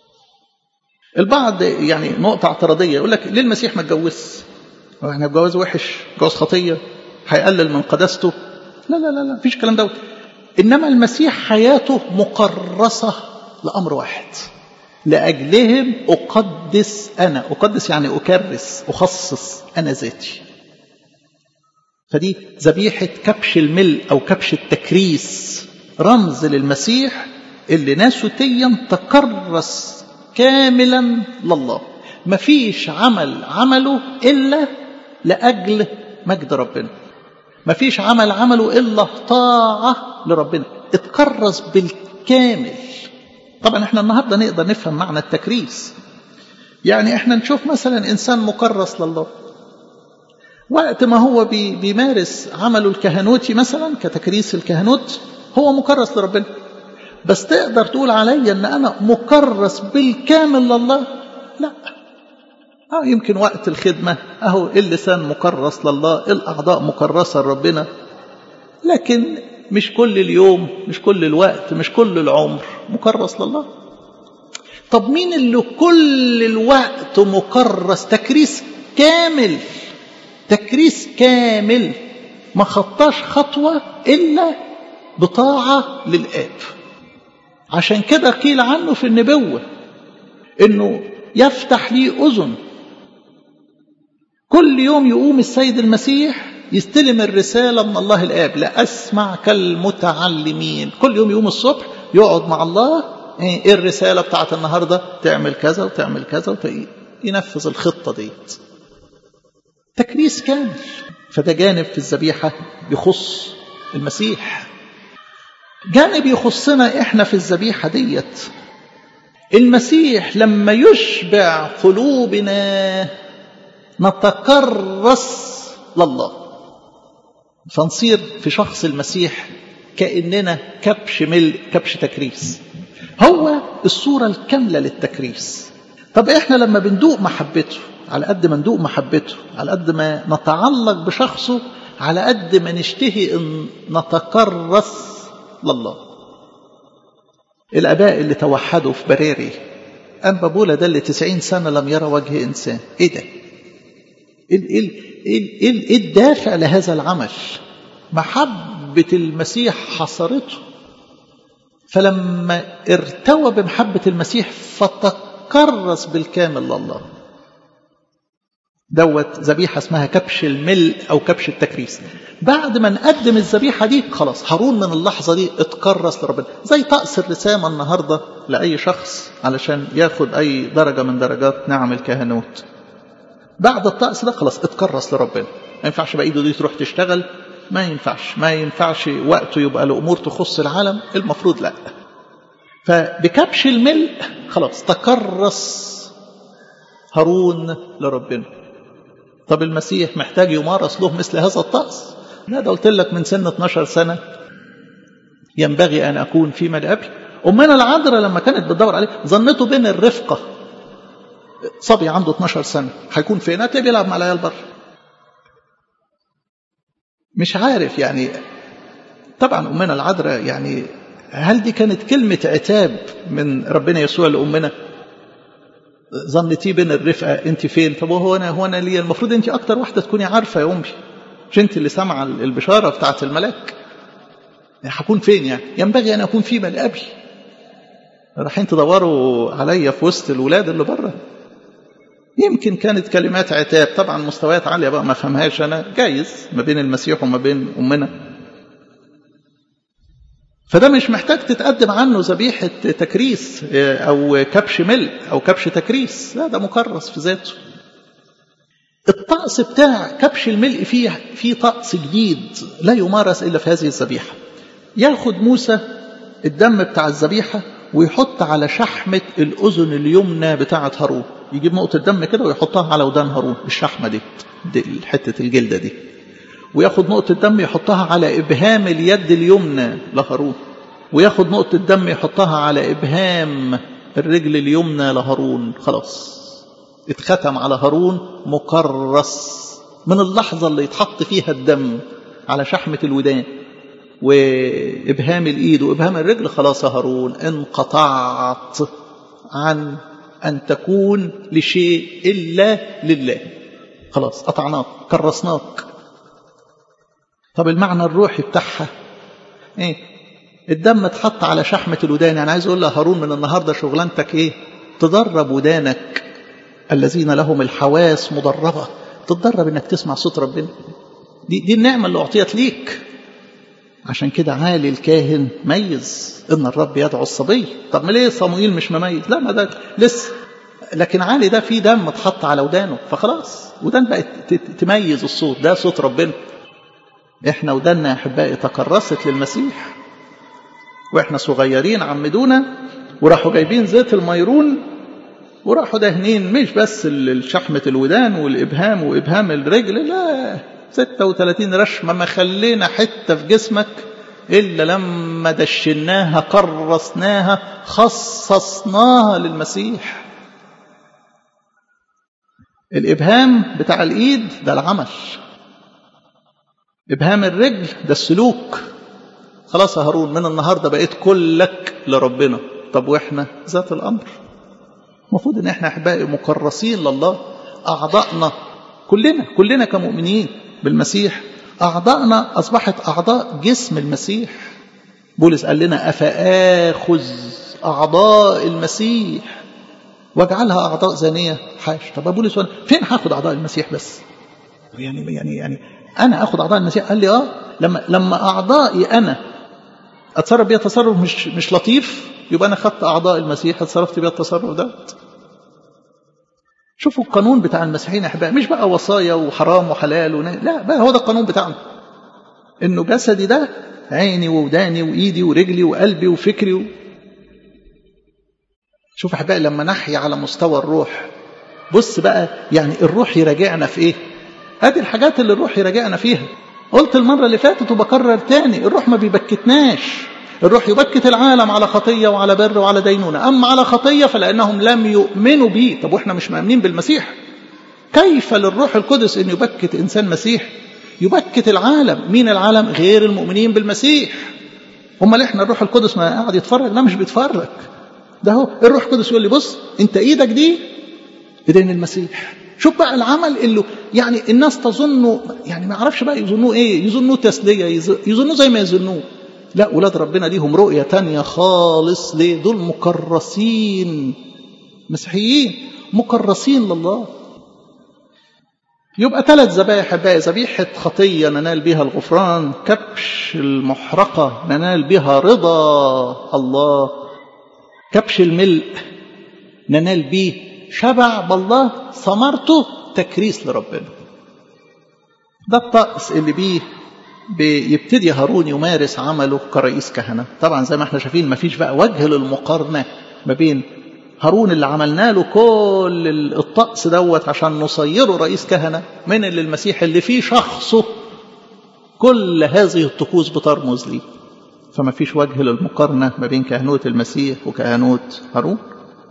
البعض يعني نقطة اعتراضية يقول لك ليه المسيح ما اتجوزش؟ احنا الجواز وحش جواز خطية هيقلل من قداسته لا لا لا لا مفيش الكلام دوت إنما المسيح حياته مكرسة لأمر واحد لأجلهم أقدس أنا أقدس يعني أكرس أخصص أنا ذاتي فدي ذبيحة كبش الملء أو كبش التكريس رمز للمسيح اللي ناسوتيا تكرس كاملا لله مفيش عمل عمله إلا لأجل مجد ربنا مفيش عمل عمله إلا طاعة لربنا اتكرس بالكامل طبعا احنا النهاردة نقدر نفهم معنى التكريس يعني احنا نشوف مثلا إنسان مكرس لله وقت ما هو بي بيمارس عمله الكهنوتي مثلا كتكريس الكهنوت هو مكرس لربنا بس تقدر تقول عليا ان انا مكرس بالكامل لله لا اه يمكن وقت الخدمة اهو اللسان مكرس لله الاعضاء مكرسة لربنا لكن مش كل اليوم مش كل الوقت مش كل العمر مكرس لله طب مين اللي كل الوقت مكرس تكريس كامل تكريس كامل ما خطاش خطوة إلا بطاعة للآب عشان كده قيل عنه في النبوة إنه يفتح لي أذن كل يوم يقوم السيد المسيح يستلم الرسالة من الله الآب لأسمع كالمتعلمين كل يوم يقوم الصبح يقعد مع الله ايه الرسالة بتاعت النهاردة تعمل كذا وتعمل كذا وينفذ الخطة ديت تكريس كامل فده جانب في الذبيحة يخص المسيح جانب يخصنا احنا في الذبيحة ديت المسيح لما يشبع قلوبنا نتكرس لله فنصير في شخص المسيح كأننا كبش ملء كبش تكريس هو الصورة الكاملة للتكريس طب احنا لما بندوق محبته على قد ما ندوق محبته على قد ما نتعلق بشخصه على قد ما نشتهي ان نتكرس لله الاباء اللي توحدوا في براري أنبا بولا ده اللي 90 سنة لم يرى وجه إنسان إيه ده إيه, إيه, إيه, إيه الدافع لهذا العمل محبة المسيح حصرته فلما ارتوى بمحبة المسيح فتكرس بالكامل لله دوت ذبيحة اسمها كبش الملء أو كبش التكريس بعد ما نقدم الذبيحة دي خلاص هارون من اللحظة دي اتكرس لربنا زي طقس الرسامة النهاردة لأي شخص علشان ياخد أي درجة من درجات نعم الكهنوت بعد الطقس ده خلاص اتكرس لربنا ما ينفعش بقى ايده دي تروح تشتغل ما ينفعش ما ينفعش وقته يبقى لأمور تخص العالم المفروض لا فبكبش الملء خلاص تكرس هارون لربنا طب المسيح محتاج يمارس له مثل هذا الطقس لا ده قلت لك من سن 12 سنة ينبغي أن أكون في ملأبي أمنا العذراء لما كانت بتدور عليه ظنته بين الرفقة صبي عنده 12 سنة هيكون فين هتلاقيه بيلعب مع العيال بره مش عارف يعني طبعا أمنا العذراء يعني هل دي كانت كلمة عتاب من ربنا يسوع لأمنا ظنتي بين الرفقة انت فين طب هو انا هو انا ليه المفروض انت اكتر واحدة تكوني عارفة يا امي مش انت اللي سامعة البشارة بتاعت الملاك هكون فين يعني ينبغي ان اكون في ملأبي رايحين تدوروا عليا في وسط الولاد اللي بره يمكن كانت كلمات عتاب طبعا مستويات عالية بقى ما فهمهاش انا جايز ما بين المسيح وما بين امنا فده مش محتاج تتقدم عنه ذبيحة تكريس أو كبش ملء أو كبش تكريس لا ده مكرس في ذاته الطقس بتاع كبش الملء فيه فيه طقس جديد لا يمارس إلا في هذه الذبيحة ياخد موسى الدم بتاع الذبيحة ويحط على شحمة الأذن اليمنى بتاعة هارون يجيب نقطة دم كده ويحطها على ودان هارون الشحمة دي, دي حتة الجلدة دي وياخد نقطة دم يحطها على إبهام اليد اليمنى لهارون وياخد نقطة دم يحطها على إبهام الرجل اليمنى لهارون خلاص اتختم على هارون مكرس من اللحظة اللي يتحط فيها الدم على شحمة الودان وإبهام الإيد وإبهام الرجل خلاص يا هارون انقطعت عن أن تكون لشيء إلا لله خلاص قطعناك كرسناك طب المعنى الروحي بتاعها ايه الدم اتحط على شحمة الودان يعني عايز اقول لهارون من النهارده شغلانتك ايه تدرب ودانك الذين لهم الحواس مدربة تتدرب انك تسمع صوت ربنا دي, دي النعمة اللي اعطيت ليك عشان كده عالي الكاهن ميز ان الرب يدعو الصبي طب ما ليه صموئيل مش مميز لا ما ده لسه لكن عالي ده فيه دم اتحط على ودانه فخلاص ودان بقت تميز الصوت ده صوت ربنا احنا وداننا يا احبائي تكرست للمسيح واحنا صغيرين عمدونا وراحوا جايبين زيت الميرون وراحوا دهنين مش بس شحمة الودان والإبهام وإبهام الرجل لا 36 رشمة ما خلينا حتة في جسمك إلا لما دشناها كرسناها خصصناها للمسيح الإبهام بتاع الإيد ده العمل إبهام الرجل ده السلوك خلاص يا هارون من النهاردة بقيت كلك لربنا طب وإحنا ذات الأمر المفروض ان احنا احبائي مكرسين لله اعضائنا كلنا كلنا كمؤمنين بالمسيح اعضائنا اصبحت اعضاء جسم المسيح بولس قال لنا افاخذ اعضاء المسيح واجعلها اعضاء زانيه حاش طب بولس فين هاخد اعضاء المسيح بس يعني يعني يعني انا اخد اعضاء المسيح قال لي اه لما لما اعضائي انا اتصرف بيها تصرف مش مش لطيف يبقى انا خدت اعضاء المسيح اتصرفت بيها التصرف ده شوفوا القانون بتاع المسيحيين يا احبائي مش بقى وصايا وحرام وحلال ون... لا بقى هو ده القانون بتاعنا انه جسدي ده عيني ووداني وايدي ورجلي وقلبي وفكري و... شوف يا احبائي لما نحيا على مستوى الروح بص بقى يعني الروح يراجعنا في ايه ادي الحاجات اللي الروح يراجعنا فيها قلت المرة اللي فاتت وبكرر تاني الروح ما بيبكتناش الروح يبكت العالم على خطية وعلى بر وعلى دينونة أما على خطية فلأنهم لم يؤمنوا به طب وإحنا مش مؤمنين بالمسيح كيف للروح القدس أن يبكت إنسان مسيح يبكت العالم مين العالم غير المؤمنين بالمسيح امال احنا الروح القدس ما قاعد يتفرج لا مش بيتفرج ده هو الروح القدس يقول لي بص انت ايدك دي ايدين المسيح شوف بقى العمل اللي يعني الناس تظنه يعني ما اعرفش بقى يظنوه ايه يظنوه تسليه يظنوه زي ما يظنوه لا ولاد ربنا ليهم رؤية تانية خالص ليه دول مكرسين مسيحيين مكرسين لله يبقى ثلاث ذبائح بقى ذبيحة خطية ننال بها الغفران كبش المحرقة ننال بها رضا الله كبش الملء ننال به شبع بالله ثمرته تكريس لربنا ده الطقس اللي بيه بيبتدي هارون يمارس عمله كرئيس كهنة طبعا زي ما احنا شايفين ما فيش بقى وجه للمقارنة ما بين هارون اللي عملنا له كل الطقس دوت عشان نصيره رئيس كهنة من اللي المسيح اللي فيه شخصه كل هذه الطقوس بترمز ليه فما فيش وجه للمقارنة ما بين كهنوت المسيح وكهنوت هارون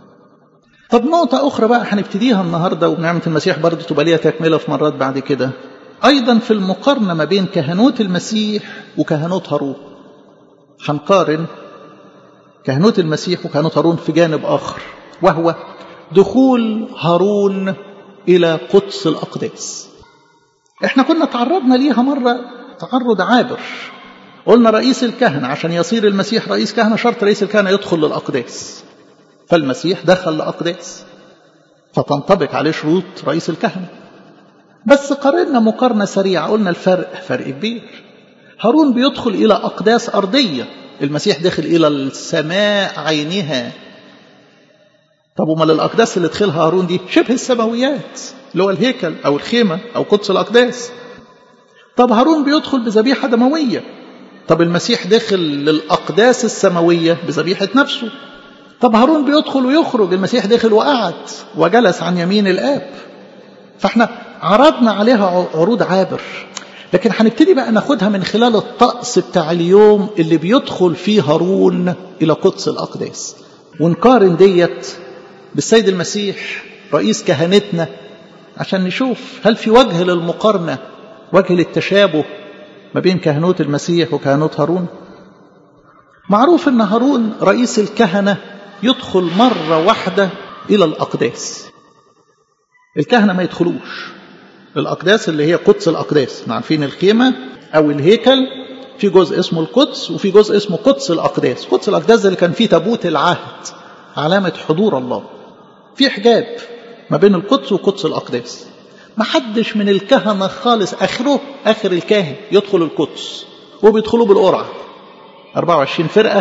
طب نقطة أخرى بقى هنبتديها النهاردة وبنعمة المسيح برضه تبقى ليها تكملة في مرات بعد كده أيضا في المقارنة ما بين كهنوت المسيح وكهنوت هارون هنقارن كهنوت المسيح وكهنوت هارون في جانب آخر وهو دخول هارون إلى قدس الأقداس احنا كنا تعرضنا ليها مرة تعرض عابر قلنا رئيس الكهنة عشان يصير المسيح رئيس كهنة شرط رئيس الكهنة يدخل للأقداس فالمسيح دخل لأقداس فتنطبق عليه شروط رئيس الكهنة بس قارنا مقارنة سريعة قلنا الفرق فرق كبير هارون بيدخل إلى أقداس أرضية المسيح دخل إلى السماء عينها طب وما الأقداس اللي دخلها هارون دي شبه السماويات اللي هو الهيكل أو الخيمة أو قدس الأقداس طب هارون بيدخل بذبيحة دموية طب المسيح دخل للأقداس السماوية بذبيحة نفسه طب هارون بيدخل ويخرج المسيح دخل وقعد وجلس عن يمين الآب فاحنا عرضنا عليها عروض عابر لكن هنبتدي بقى ناخدها من خلال الطقس بتاع اليوم اللي بيدخل فيه هارون إلى قدس الأقداس ونقارن ديت بالسيد المسيح رئيس كهنتنا عشان نشوف هل في وجه للمقارنة وجه للتشابه ما بين كهنوت المسيح وكهنوت هارون معروف ان هارون رئيس الكهنة يدخل مرة واحدة إلى الأقداس الكهنة ما يدخلوش الأقداس اللي هي قدس الأقداس عارفين الخيمة أو الهيكل في جزء اسمه القدس وفي جزء اسمه قدس الأقداس قدس الأقداس اللي كان فيه تابوت العهد علامة حضور الله في حجاب ما بين القدس وقدس الأقداس ما حدش من الكهنة خالص آخره آخر الكاهن يدخل القدس وبيدخلوا بالقرعة 24 فرقة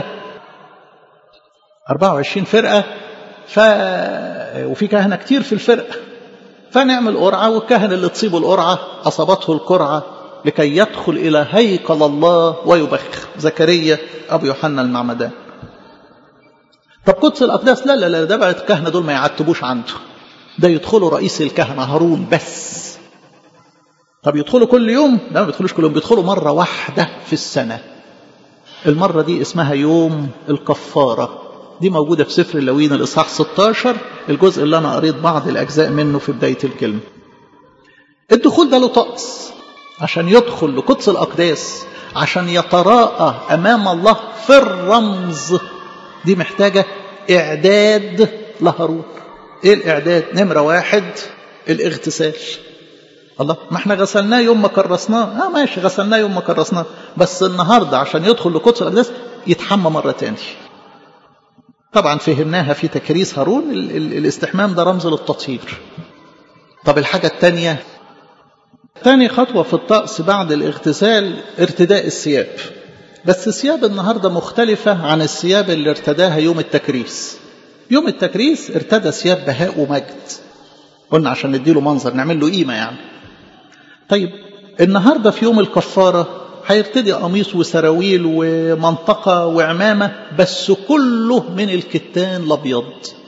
24 فرقة ف... وفي كهنة كتير في الفرقة فنعمل قرعة والكهن اللي تصيبه القرعة أصابته القرعة لكي يدخل إلى هيكل الله ويبخ زكريا أبو يوحنا المعمدان طب قدس الأقداس لا لا لا ده بقى الكهنة دول ما يعتبوش عنده ده يدخلوا رئيس الكهنة هارون بس طب يدخلوا كل يوم لا ما بيدخلوش كل يوم بيدخلوا مرة واحدة في السنة المرة دي اسمها يوم الكفارة دي موجودة في سفر اللوين الإصحاح 16 الجزء اللي أنا قريت بعض الأجزاء منه في بداية الكلمة الدخول ده له طقس عشان يدخل لقدس الأقداس عشان يتراءى أمام الله في الرمز دي محتاجة إعداد لهارون إيه الإعداد؟ نمرة واحد الاغتسال الله ما احنا غسلناه يوم ما كرسناه اه ماشي غسلناه يوم ما كرسناه بس النهارده عشان يدخل لقدس الاقداس يتحمى مره تاني طبعا فهمناها في تكريس هارون ال ال الاستحمام ده رمز للتطهير طب الحاجه الثانيه تاني خطوه في الطقس بعد الاغتسال ارتداء الثياب بس الثياب النهارده مختلفه عن الثياب اللي ارتداها يوم التكريس يوم التكريس ارتدى ثياب بهاء ومجد قلنا عشان نديله منظر نعمل له قيمه يعني طيب النهارده في يوم الكفاره هيرتدي قميص وسراويل ومنطقه وعمامه بس كله من الكتان الابيض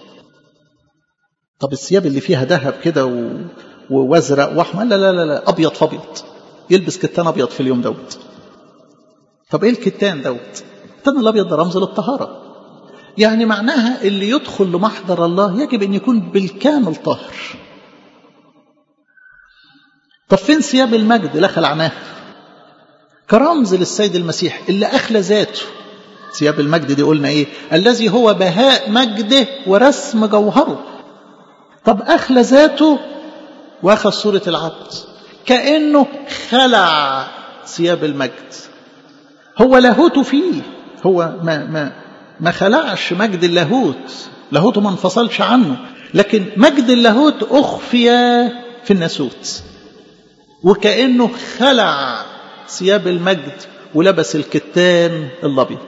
طب الثياب اللي فيها ذهب كده و... وازرق واحمر لا لا لا لا ابيض فابيض يلبس كتان ابيض في اليوم دوت طب ايه الكتان دوت الكتان الابيض ده رمز للطهاره يعني معناها اللي يدخل لمحضر الله يجب ان يكون بالكامل طاهر طب فين ثياب المجد لا خلعناها كرمز للسيد المسيح اللي أخلى ذاته ثياب المجد دي قلنا إيه الذي هو بهاء مجده ورسم جوهره طب أخلى ذاته واخذ صورة العبد كأنه خلع ثياب المجد هو لاهوته فيه هو ما ما ما خلعش مجد اللاهوت لاهوته ما انفصلش عنه لكن مجد اللاهوت أخفي في الناسوت وكأنه خلع ثياب المجد ولبس الكتان الأبيض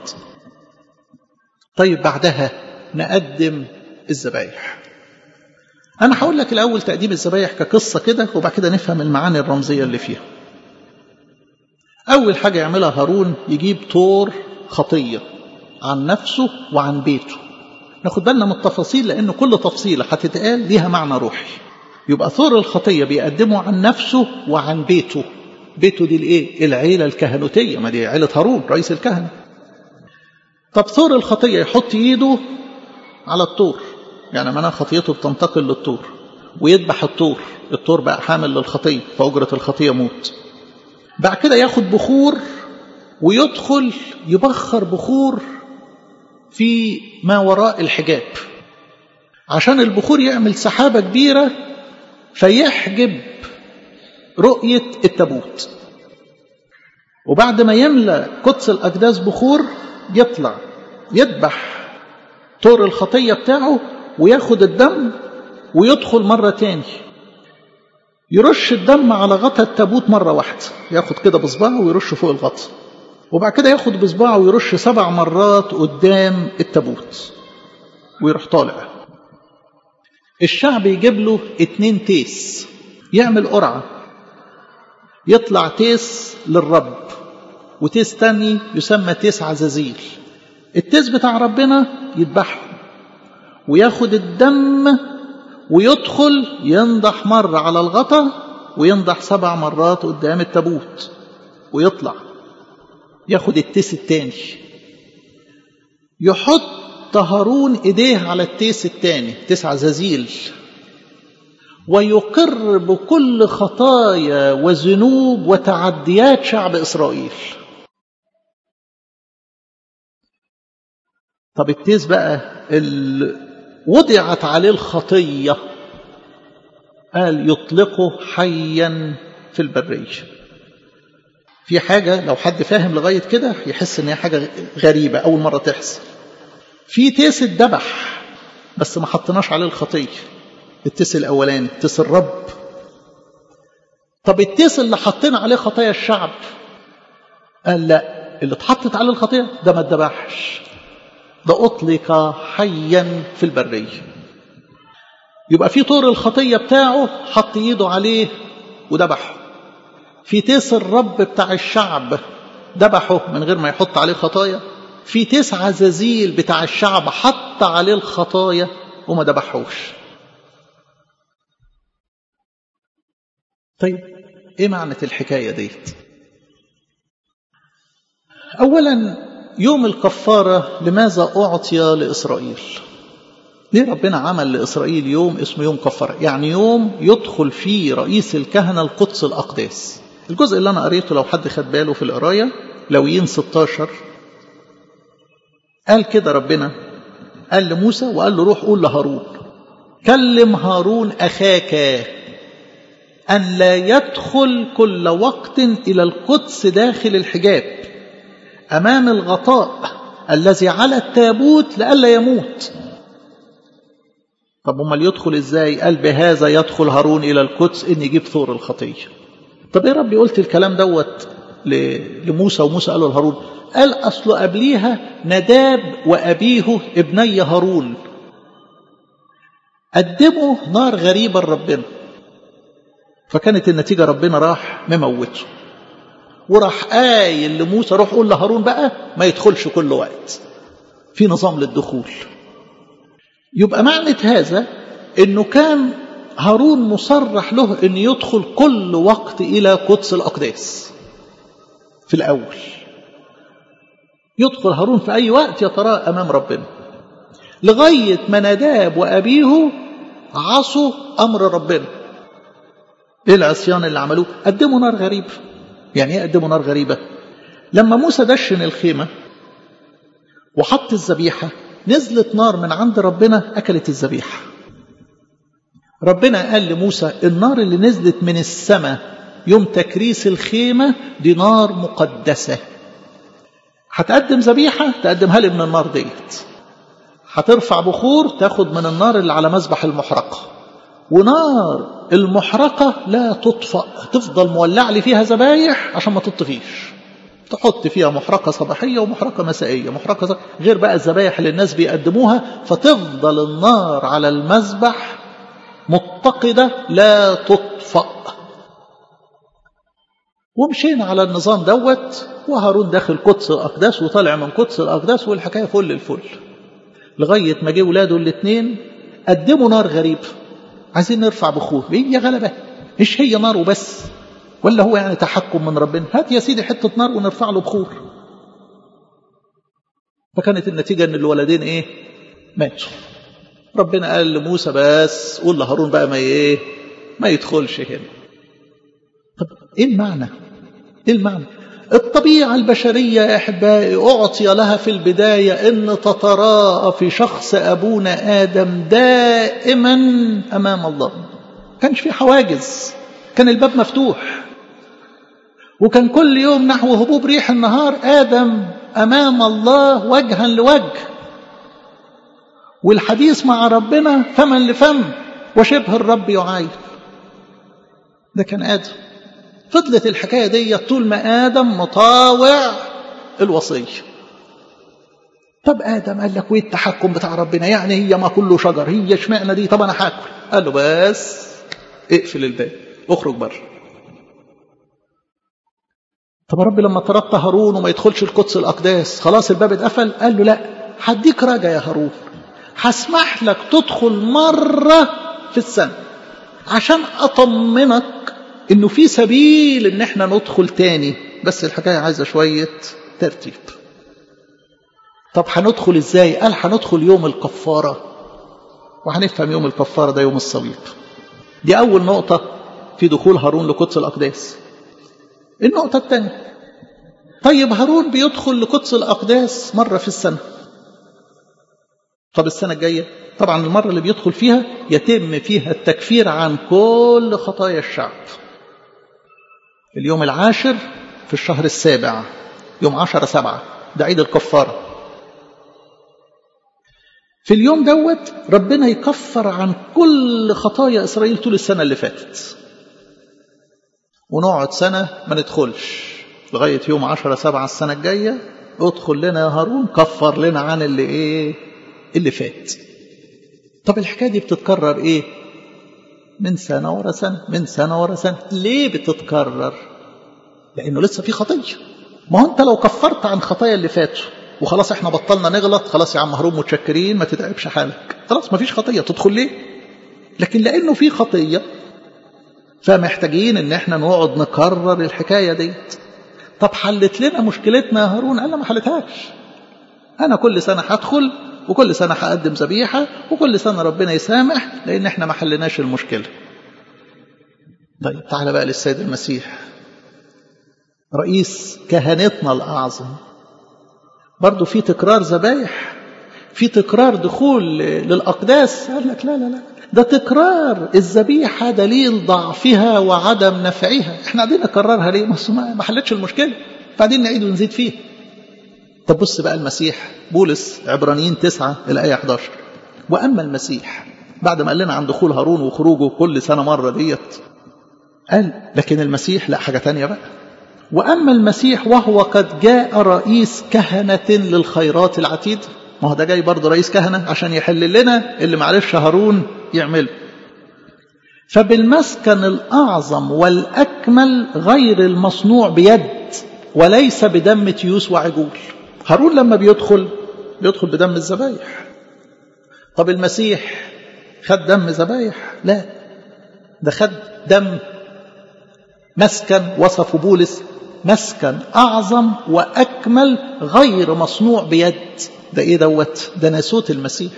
طيب بعدها نقدم الذبايح أنا هقول لك الأول تقديم الذبايح كقصة كده وبعد كده نفهم المعاني الرمزية اللي فيها أول حاجة يعملها هارون يجيب طور خطية عن نفسه وعن بيته ناخد بالنا من التفاصيل لأن كل تفصيلة هتتقال ليها معنى روحي يبقى ثور الخطية بيقدمه عن نفسه وعن بيته بيته دي الايه العيلة الكهنوتية ما دي عيلة هارون رئيس الكهنة طب ثور الخطية يحط ايده على الطور يعني معناها خطيته بتنتقل للطور ويذبح الطور الطور بقى حامل للخطية فأجرة الخطية موت بعد كده ياخد بخور ويدخل يبخر بخور في ما وراء الحجاب عشان البخور يعمل سحابة كبيرة فيحجب رؤية التابوت وبعد ما يملى قدس الأقداس بخور يطلع يذبح طور الخطية بتاعه وياخد الدم ويدخل مرة تاني يرش الدم على غطا التابوت مرة واحدة ياخد كده بصباعه ويرش فوق الغطا وبعد كده ياخد بصباعه ويرش سبع مرات قدام التابوت ويروح طالع الشعب يجيب له اتنين تيس يعمل قرعة يطلع تيس للرب وتيس تاني يسمى تيس عزازيل التيس بتاع ربنا يذبحه وياخد الدم ويدخل ينضح مرة على الغطا وينضح سبع مرات قدام التابوت ويطلع ياخد التيس التاني يحط هارون ايديه على التيس التاني تيس عزازيل ويقر بكل خطايا وذنوب وتعديات شعب اسرائيل طب التيس بقى اللي وضعت عليه الخطيه قال يطلقه حيا في البريه في حاجة لو حد فاهم لغاية كده يحس ان هي حاجة غريبة أول مرة تحصل في تيس اتذبح بس ما حطيناش عليه الخطية التيس الأولاني تيس الرب طب التيس اللي حطينا عليه خطايا الشعب قال لا اللي اتحطت عليه الخطية ده ما اتذبحش ده أطلق حيا في البرية يبقى في طور الخطية بتاعه حط ايده عليه وذبحه في تيس الرب بتاع الشعب ذبحه من غير ما يحط عليه خطايا في تيس عزازيل بتاع الشعب حط عليه الخطايا وما ذبحوش طيب ايه معنى الحكاية ديت اولا يوم الكفارة لماذا اعطي لاسرائيل ليه ربنا عمل لاسرائيل يوم اسمه يوم كفارة يعني يوم يدخل فيه رئيس الكهنة القدس الاقداس الجزء اللي انا قريته لو حد خد باله في القرايه لويين 16 قال كده ربنا قال لموسى وقال له روح قول لهارون كلم هارون اخاك ان لا يدخل كل وقت الى القدس داخل الحجاب امام الغطاء الذي على التابوت لئلا يموت طب امال يدخل ازاي قال بهذا يدخل هارون الى القدس ان يجيب ثور الخطيه طب ايه ربي قلت الكلام دوت لموسى وموسى قالوا لهارون قال اصل قبليها نداب وابيه ابني هارون قدموا نار غريبه لربنا فكانت النتيجه ربنا راح مموته وراح قايل لموسى روح قول لهارون بقى ما يدخلش كل وقت في نظام للدخول يبقى معنى هذا انه كان هارون مصرح له ان يدخل كل وقت الى قدس الاقداس في الاول يدخل هارون في اي وقت يترى امام ربنا لغايه ما نداب وابيه عصوا امر ربنا ايه العصيان اللي عملوه قدموا نار غريبه يعني ايه قدموا نار غريبه لما موسى دشن الخيمه وحط الذبيحه نزلت نار من عند ربنا اكلت الذبيحه ربنا قال لموسى النار اللي نزلت من السماء يوم تكريس الخيمة دي نار مقدسة هتقدم ذبيحة تقدمها لي من النار ديت هترفع بخور تاخد من النار اللي على مذبح المحرقة ونار المحرقة لا تطفأ تفضل مولع لي فيها ذبايح عشان ما تطفيش تحط فيها محرقة صباحية ومحرقة مسائية محرقة صباحية. غير بقى الذبايح اللي الناس بيقدموها فتفضل النار على المذبح متقدة لا تطفأ ومشينا على النظام دوت وهارون داخل قدس الأقداس وطالع من قدس الأقداس والحكاية فل الفل لغاية ما جه ولاده الاثنين قدموا نار غريب عايزين نرفع بخور ايه يا غلبة مش هي نار وبس ولا هو يعني تحكم من ربنا هات يا سيدي حتة نار ونرفع له بخور فكانت النتيجة ان الولدين ايه ماتوا ربنا قال لموسى بس قول لهارون بقى ما ايه ما يدخلش هنا طب ايه المعنى ايه المعنى الطبيعة البشرية يا أحبائي أعطي لها في البداية أن تتراءى في شخص أبونا آدم دائما أمام الله كانش في حواجز كان الباب مفتوح وكان كل يوم نحو هبوب ريح النهار آدم أمام الله وجها لوجه والحديث مع ربنا فما لفم وشبه الرب يعاين ده كان آدم فضلت الحكاية دي طول ما آدم مطاوع الوصية طب آدم قال لك وإيه التحكم بتاع ربنا يعني هي ما كله شجر هي اشمعنى دي طب أنا هاكل قال له بس اقفل الباب اخرج بره طب ربي لما طردت هارون وما يدخلش القدس الأقداس خلاص الباب اتقفل قال له لا هديك رجا يا هارون هسمح لك تدخل مرة في السنة عشان أطمنك إنه في سبيل إن إحنا ندخل تاني بس الحكاية عايزة شوية ترتيب طب هندخل إزاي؟ قال هندخل يوم الكفارة وهنفهم يوم الكفارة ده يوم الصليب دي أول نقطة في دخول هارون لقدس الأقداس النقطة الثانية طيب هارون بيدخل لقدس الأقداس مرة في السنة طب السنة الجاية طبعا المرة اللي بيدخل فيها يتم فيها التكفير عن كل خطايا الشعب اليوم العاشر في الشهر السابع يوم عشرة سبعة ده عيد الكفارة في اليوم دوت ربنا يكفر عن كل خطايا إسرائيل طول السنة اللي فاتت ونقعد سنة ما ندخلش لغاية يوم عشرة سبعة السنة الجاية ادخل لنا يا هارون كفر لنا عن اللي ايه اللي فات طب الحكاية دي بتتكرر ايه من سنة ورا سنة من سنة ورا سنة ليه بتتكرر لأنه لسه في خطية ما هو أنت لو كفرت عن خطايا اللي فاتوا وخلاص احنا بطلنا نغلط خلاص يا عم هروب متشكرين ما تتعبش حالك خلاص ما فيش خطية تدخل ليه لكن لأنه في خطية فمحتاجين ان احنا نقعد نكرر الحكاية ديت طب حلت لنا مشكلتنا يا هارون قال ما حلتهاش انا كل سنة هدخل وكل سنة هقدم ذبيحة وكل سنة ربنا يسامح لان احنا ما حلناش المشكلة طيب تعالى بقى للسيد المسيح رئيس كهنتنا الأعظم برضه في تكرار ذبايح في تكرار دخول للأقداس قال لك لا لا لا ده تكرار الذبيحة دليل ضعفها وعدم نفعها احنا قاعدين نكررها ليه ما حلتش المشكلة بعدين نعيد ونزيد فيه طب بص بقى المسيح بولس عبرانيين تسعة الآية 11 وأما المسيح بعد ما قال لنا عن دخول هارون وخروجه كل سنة مرة ديت قال لكن المسيح لا حاجة تانية بقى وأما المسيح وهو قد جاء رئيس كهنة للخيرات العتيد ما هو ده جاي برضه رئيس كهنة عشان يحل لنا اللي معرفش هارون يعمله فبالمسكن الأعظم والأكمل غير المصنوع بيد وليس بدم تيوس وعجول هارون لما بيدخل بيدخل بدم الذبايح طب المسيح خد دم ذبايح لا ده خد دم مسكن وصفه بولس مسكن أعظم وأكمل غير مصنوع بيد ده إيه دوت ده ناسوت المسيح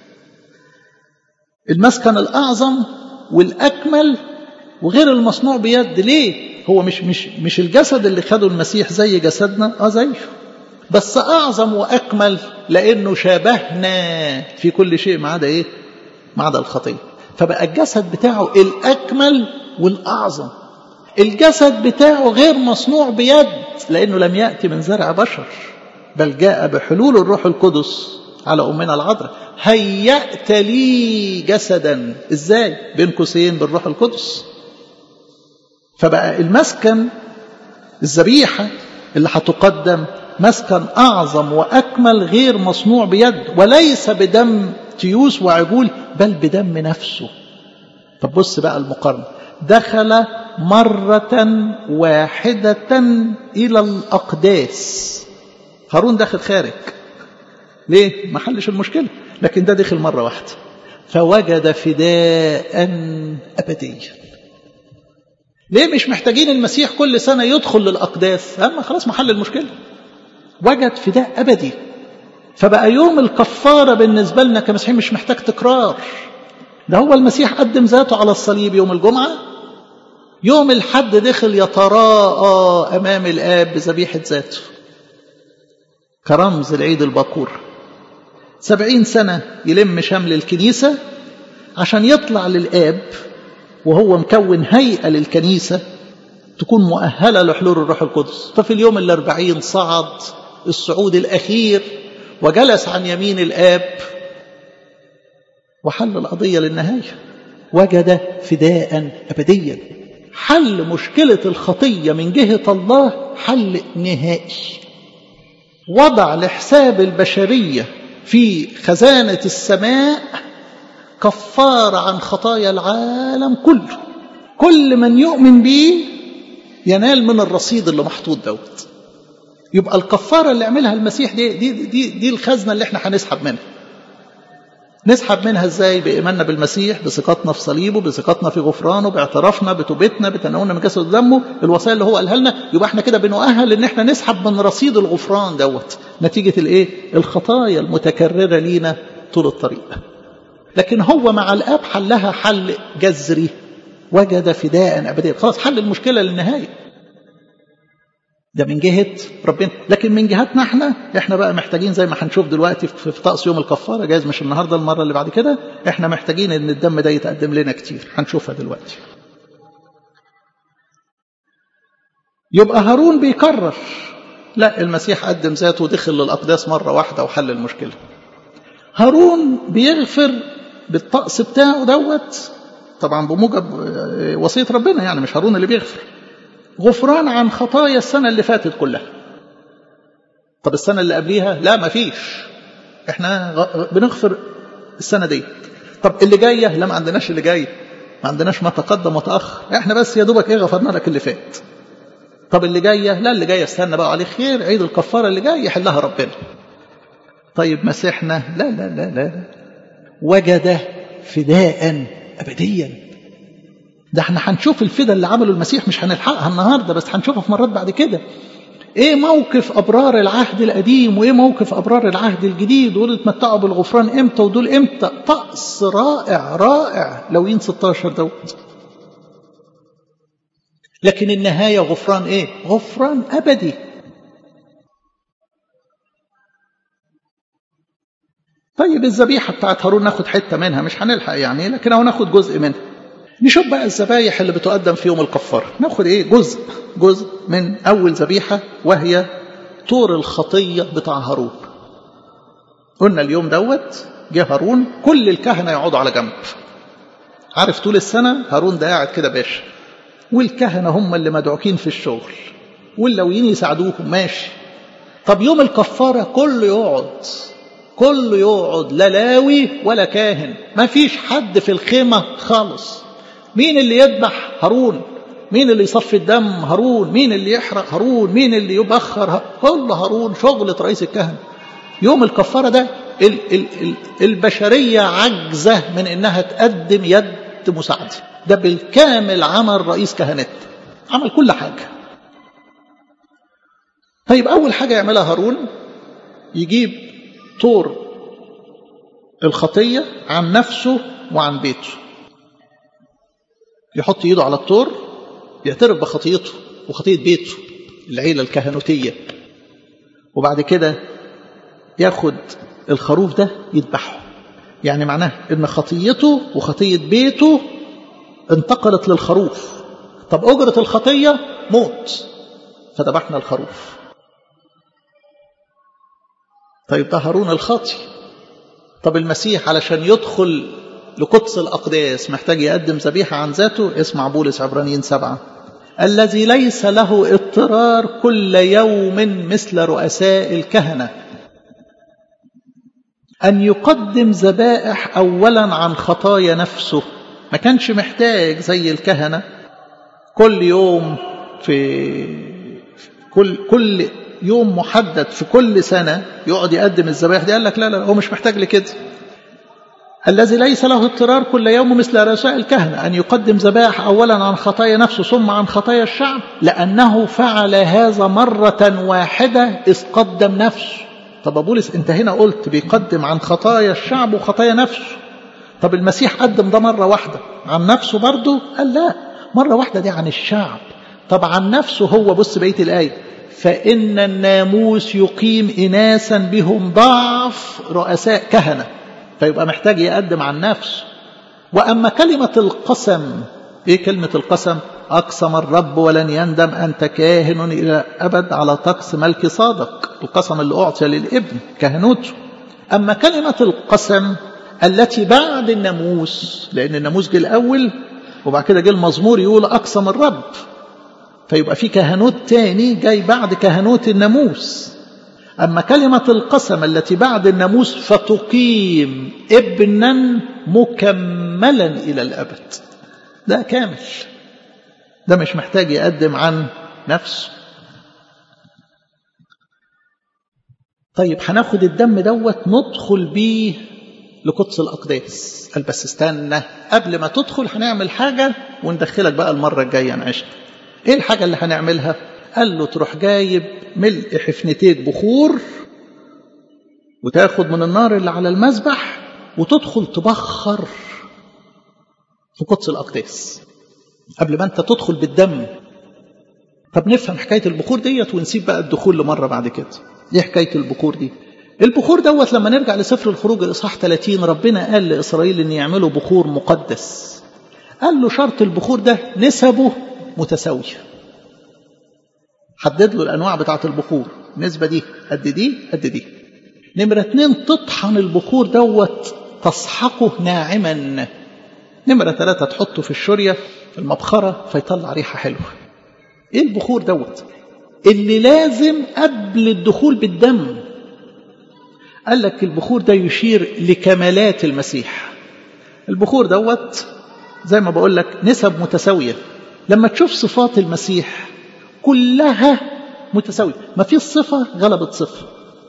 المسكن الأعظم والأكمل وغير المصنوع بيد ليه هو مش مش مش الجسد اللي خده المسيح زي جسدنا اه زيه بس أعظم وأكمل لأنه شابهنا في كل شيء ما عدا إيه ما عدا الخطية فبقى الجسد بتاعه الأكمل والأعظم الجسد بتاعه غير مصنوع بيد لأنه لم يأتي من زرع بشر بل جاء بحلول الروح القدس على أمنا العذراء هيأت لي جسدا إزاي بين قوسين بالروح القدس فبقى المسكن الذبيحة اللي هتقدم مسكن أعظم وأكمل غير مصنوع بيد وليس بدم تيوس وعجول بل بدم نفسه طب بص بقى المقارنة دخل مرة واحدة إلى الأقداس هارون داخل خارج ليه؟ ما حلش المشكلة لكن ده دخل مرة واحدة فوجد فداء أبديا ليه مش محتاجين المسيح كل سنة يدخل للأقداس أما خلاص محل المشكلة وجد فداء أبدي فبقى يوم الكفارة بالنسبة لنا كمسيحيين مش محتاج تكرار ده هو المسيح قدم ذاته على الصليب يوم الجمعة يوم الحد دخل يتراءى أمام الآب بذبيحة ذاته كرمز العيد الباكور سبعين سنة يلم شمل الكنيسة عشان يطلع للآب وهو مكون هيئة للكنيسة تكون مؤهلة لحلول الروح القدس ففي اليوم الأربعين صعد الصعود الأخير وجلس عن يمين الآب وحل القضية للنهاية وجد فداء أبديا حل مشكلة الخطية من جهة الله حل نهائي وضع لحساب البشرية في خزانة السماء كفارة عن خطايا العالم كله كل من يؤمن به ينال من الرصيد اللي محطوط دوت يبقى الكفارة اللي عملها المسيح دي دي دي, دي الخزنة اللي احنا هنسحب منها نسحب منها ازاي بإيماننا بالمسيح بثقتنا في صليبه بثقتنا في غفرانه باعترافنا بتوبتنا بتناولنا من جسد دمه الوصايا اللي هو قالها لنا يبقى احنا كده بنؤهل ان احنا نسحب من رصيد الغفران دوت نتيجة الايه الخطايا المتكررة لينا طول الطريق لكن هو مع الاب حلها حل جذري وجد فداء ابديا خلاص حل المشكلة للنهاية ده من جهة ربنا لكن من جهتنا احنا احنا بقى محتاجين زي ما هنشوف دلوقتي في طقس يوم الكفارة جايز مش النهاردة المرة اللي بعد كده احنا محتاجين ان الدم ده يتقدم لنا كتير هنشوفها دلوقتي يبقى هارون بيكرر لا المسيح قدم ذاته ودخل للأقداس مرة واحدة وحل المشكلة هارون بيغفر بالطقس بتاعه دوت طبعا بموجب وصية ربنا يعني مش هارون اللي بيغفر غفران عن خطايا السنة اللي فاتت كلها طب السنة اللي قبليها لا مفيش احنا بنغفر السنة دي طب اللي جاية لا ما عندناش اللي جاي ما عندناش ما تقدم وتأخر احنا بس يا دوبك ايه غفرنا لك اللي فات طب اللي جاية لا اللي جاية استنى بقى عليه خير عيد الكفارة اللي جاي يحلها ربنا طيب مسيحنا لا لا لا لا وجد فداء أبديا ده احنا هنشوف الفدا اللي عمله المسيح مش هنلحقها النهارده بس هنشوفها في مرات بعد كده ايه موقف ابرار العهد القديم وايه موقف ابرار العهد الجديد ودول اتمتعوا بالغفران امتى ودول امتى طقس رائع رائع لوين 16 دوت لكن النهاية غفران ايه غفران ابدي طيب الذبيحة بتاعت هارون ناخد حتة منها مش هنلحق يعني لكن اهو ناخد جزء منها نشوف بقى الذبايح اللي بتقدم في يوم الكفارة ناخد ايه جزء جزء من اول ذبيحة وهي طور الخطية بتاع هارون قلنا اليوم دوت جه هارون كل الكهنة يقعدوا على جنب عارف طول السنة هارون ده قاعد كده باشا والكهنة هم اللي مدعوكين في الشغل واللويين يساعدوهم ماشي طب يوم الكفارة كله يقعد كله يقعد لا لاوي ولا كاهن ما فيش حد في الخيمة خالص مين اللي يذبح هارون مين اللي يصفي الدم هارون مين اللي يحرق هارون مين اللي يبخر كل هارون شغلة رئيس الكهنة يوم الكفارة ده ال ال ال البشرية عجزة من انها تقدم يد مساعدة ده بالكامل عمل رئيس كهنة عمل كل حاجة طيب أول حاجة يعملها هارون يجيب طور الخطية عن نفسه وعن بيته يحط ايده على الطور يعترف بخطيته وخطية بيته العيلة الكهنوتية وبعد كده ياخد الخروف ده يذبحه يعني معناه ان خطيته وخطية بيته انتقلت للخروف طب أجرة الخطية موت فذبحنا الخروف طيب ده هارون الخاطي طب المسيح علشان يدخل لقدس الأقداس محتاج يقدم ذبيحة عن ذاته اسمع بولس عبرانيين سبعة الذي ليس له اضطرار كل يوم مثل رؤساء الكهنة أن يقدم ذبائح أولا عن خطايا نفسه ما كانش محتاج زي الكهنة كل يوم في كل كل يوم محدد في كل سنة يقعد يقدم الذبائح دي قال لك لا لا هو مش محتاج لكده الذي ليس له اضطرار كل يوم مثل رؤساء الكهنة أن يقدم ذبائح أولا عن خطايا نفسه ثم عن خطايا الشعب لأنه فعل هذا مرة واحدة إذ قدم نفسه طب بولس أنت هنا قلت بيقدم عن خطايا الشعب وخطايا نفسه طب المسيح قدم ده مرة واحدة عن نفسه برضه قال لا مرة واحدة دي عن الشعب طب عن نفسه هو بص بقية الآية فإن الناموس يقيم إناسا بهم ضعف رؤساء كهنة فيبقى محتاج يقدم عن نفسه وأما كلمة القسم إيه كلمة القسم أقسم الرب ولن يندم أنت كاهن إلى أبد على طقس ملك صادق القسم اللي أعطي للابن كهنوته أما كلمة القسم التي بعد الناموس لأن الناموس جه الأول وبعد كده جه المزمور يقول أقسم الرب فيبقى في كهنوت تاني جاي بعد كهنوت الناموس أما كلمة القسم التي بعد الناموس فتقيم ابنا مكملا إلى الأبد ده كامل ده مش محتاج يقدم عن نفسه طيب هناخد الدم دوت ندخل بيه لقدس الأقداس قال بس استنى قبل ما تدخل هنعمل حاجة وندخلك بقى المرة الجاية نعيشها ايه الحاجة اللي هنعملها قال له تروح جايب ملء حفنتين بخور وتاخد من النار اللي على المذبح وتدخل تبخر في قدس الأقداس قبل ما انت تدخل بالدم طب نفهم حكاية البخور ديت ونسيب بقى الدخول لمرة بعد كده ايه حكاية البخور دي البخور دوت لما نرجع لسفر الخروج الإصحاح 30 ربنا قال لإسرائيل إن يعملوا بخور مقدس قال له شرط البخور ده نسبه متساوية حدد له الأنواع بتاعة البخور النسبة دي قد دي قد دي نمرة اتنين تطحن البخور دوت تسحقه ناعما نمرة ثلاثة تحطه في الشورية في المبخرة فيطلع ريحة حلوة ايه البخور دوت اللي لازم قبل الدخول بالدم قال لك البخور ده يشير لكمالات المسيح البخور دوت زي ما بقول لك نسب متساوية لما تشوف صفات المسيح كلها متساوية ما في صفة غلبت صفة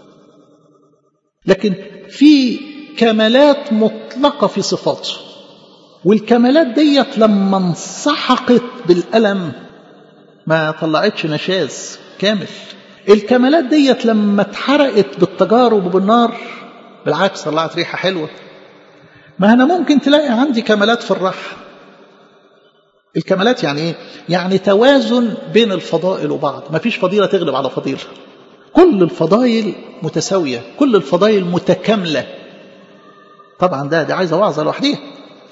لكن في كمالات مطلقة في صفاته والكمالات ديت لما انسحقت بالألم ما طلعتش نشاز كامل الكمالات ديت لما اتحرقت بالتجارب وبالنار بالعكس طلعت ريحة حلوة ما أنا ممكن تلاقي عندي كمالات في الراحة الكمالات يعني ايه؟ يعني توازن بين الفضائل وبعض ما فيش فضيلة تغلب على فضيلة كل الفضائل متساوية كل الفضائل متكاملة طبعا ده دي عايزة وعظة لوحديها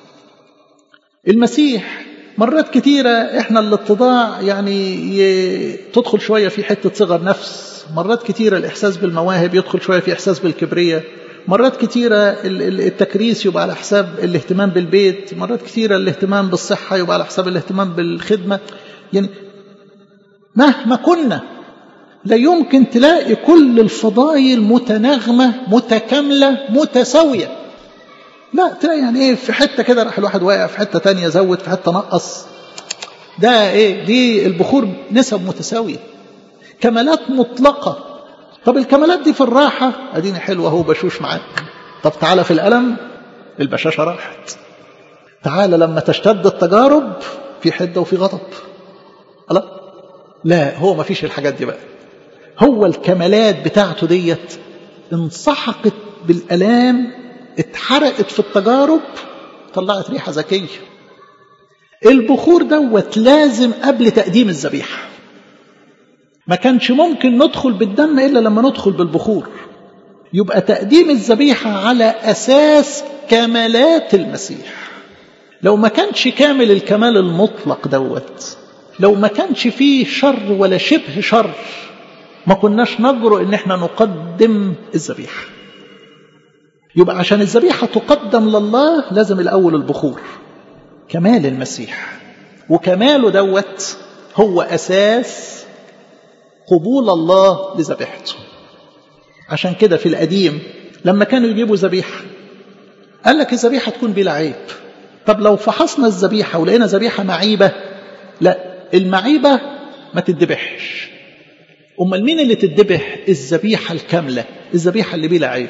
المسيح مرات كتيرة احنا الاتضاع يعني ي... تدخل شوية في حتة صغر نفس مرات كتيرة الإحساس بالمواهب يدخل شوية في إحساس بالكبرية مرات كتيرة التكريس يبقى على حساب الاهتمام بالبيت مرات كتيرة الاهتمام بالصحة يبقى على حساب الاهتمام بالخدمة يعني مهما كنا لا يمكن تلاقي كل الفضائل متناغمة متكاملة متساوية لا تلاقي يعني ايه في حتة كده راح الواحد واقع في حتة تانية زود في حتة نقص ده ايه دي البخور نسب متساوية كمالات مطلقة طب الكمالات دي في الراحة اديني حلوة اهو بشوش معاك طب تعالى في الألم البشاشة راحت تعالى لما تشتد التجارب في حدة وفي غضب الله لا هو ما فيش الحاجات دي بقى هو الكمالات بتاعته ديت انسحقت بالألام اتحرقت في التجارب طلعت ريحة ذكية البخور دوت لازم قبل تقديم الذبيحة ما كانش ممكن ندخل بالدم إلا لما ندخل بالبخور يبقى تقديم الذبيحة على أساس كمالات المسيح لو ما كانش كامل الكمال المطلق دوت لو ما كانش فيه شر ولا شبه شر ما كناش نجرؤ ان احنا نقدم الذبيحه يبقى عشان الذبيحه تقدم لله لازم الاول البخور كمال المسيح وكماله دوت هو اساس قبول الله لذبيحته عشان كده في القديم لما كانوا يجيبوا ذبيحه قال لك الذبيحه تكون بلا عيب طب لو فحصنا الذبيحه ولقينا ذبيحه معيبه لا المعيبه ما تدبحش امال مين اللي تدبح الذبيحه الكامله الذبيحه اللي بلا عيب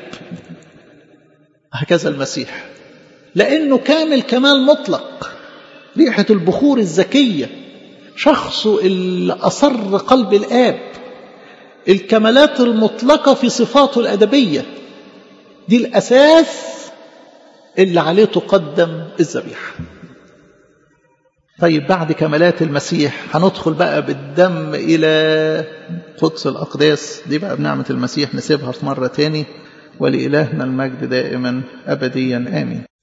هكذا المسيح لانه كامل كمال مطلق ريحه البخور الزكيه شخصه اللي اصر قلب الاب الكمالات المطلقه في صفاته الادبيه دي الاساس اللي عليه تقدم الذبيحه طيب بعد كمالات المسيح هندخل بقى بالدم إلى قدس الأقداس دي بقى بنعمة المسيح نسيبها في مرة تاني ولإلهنا المجد دائما أبديا آمين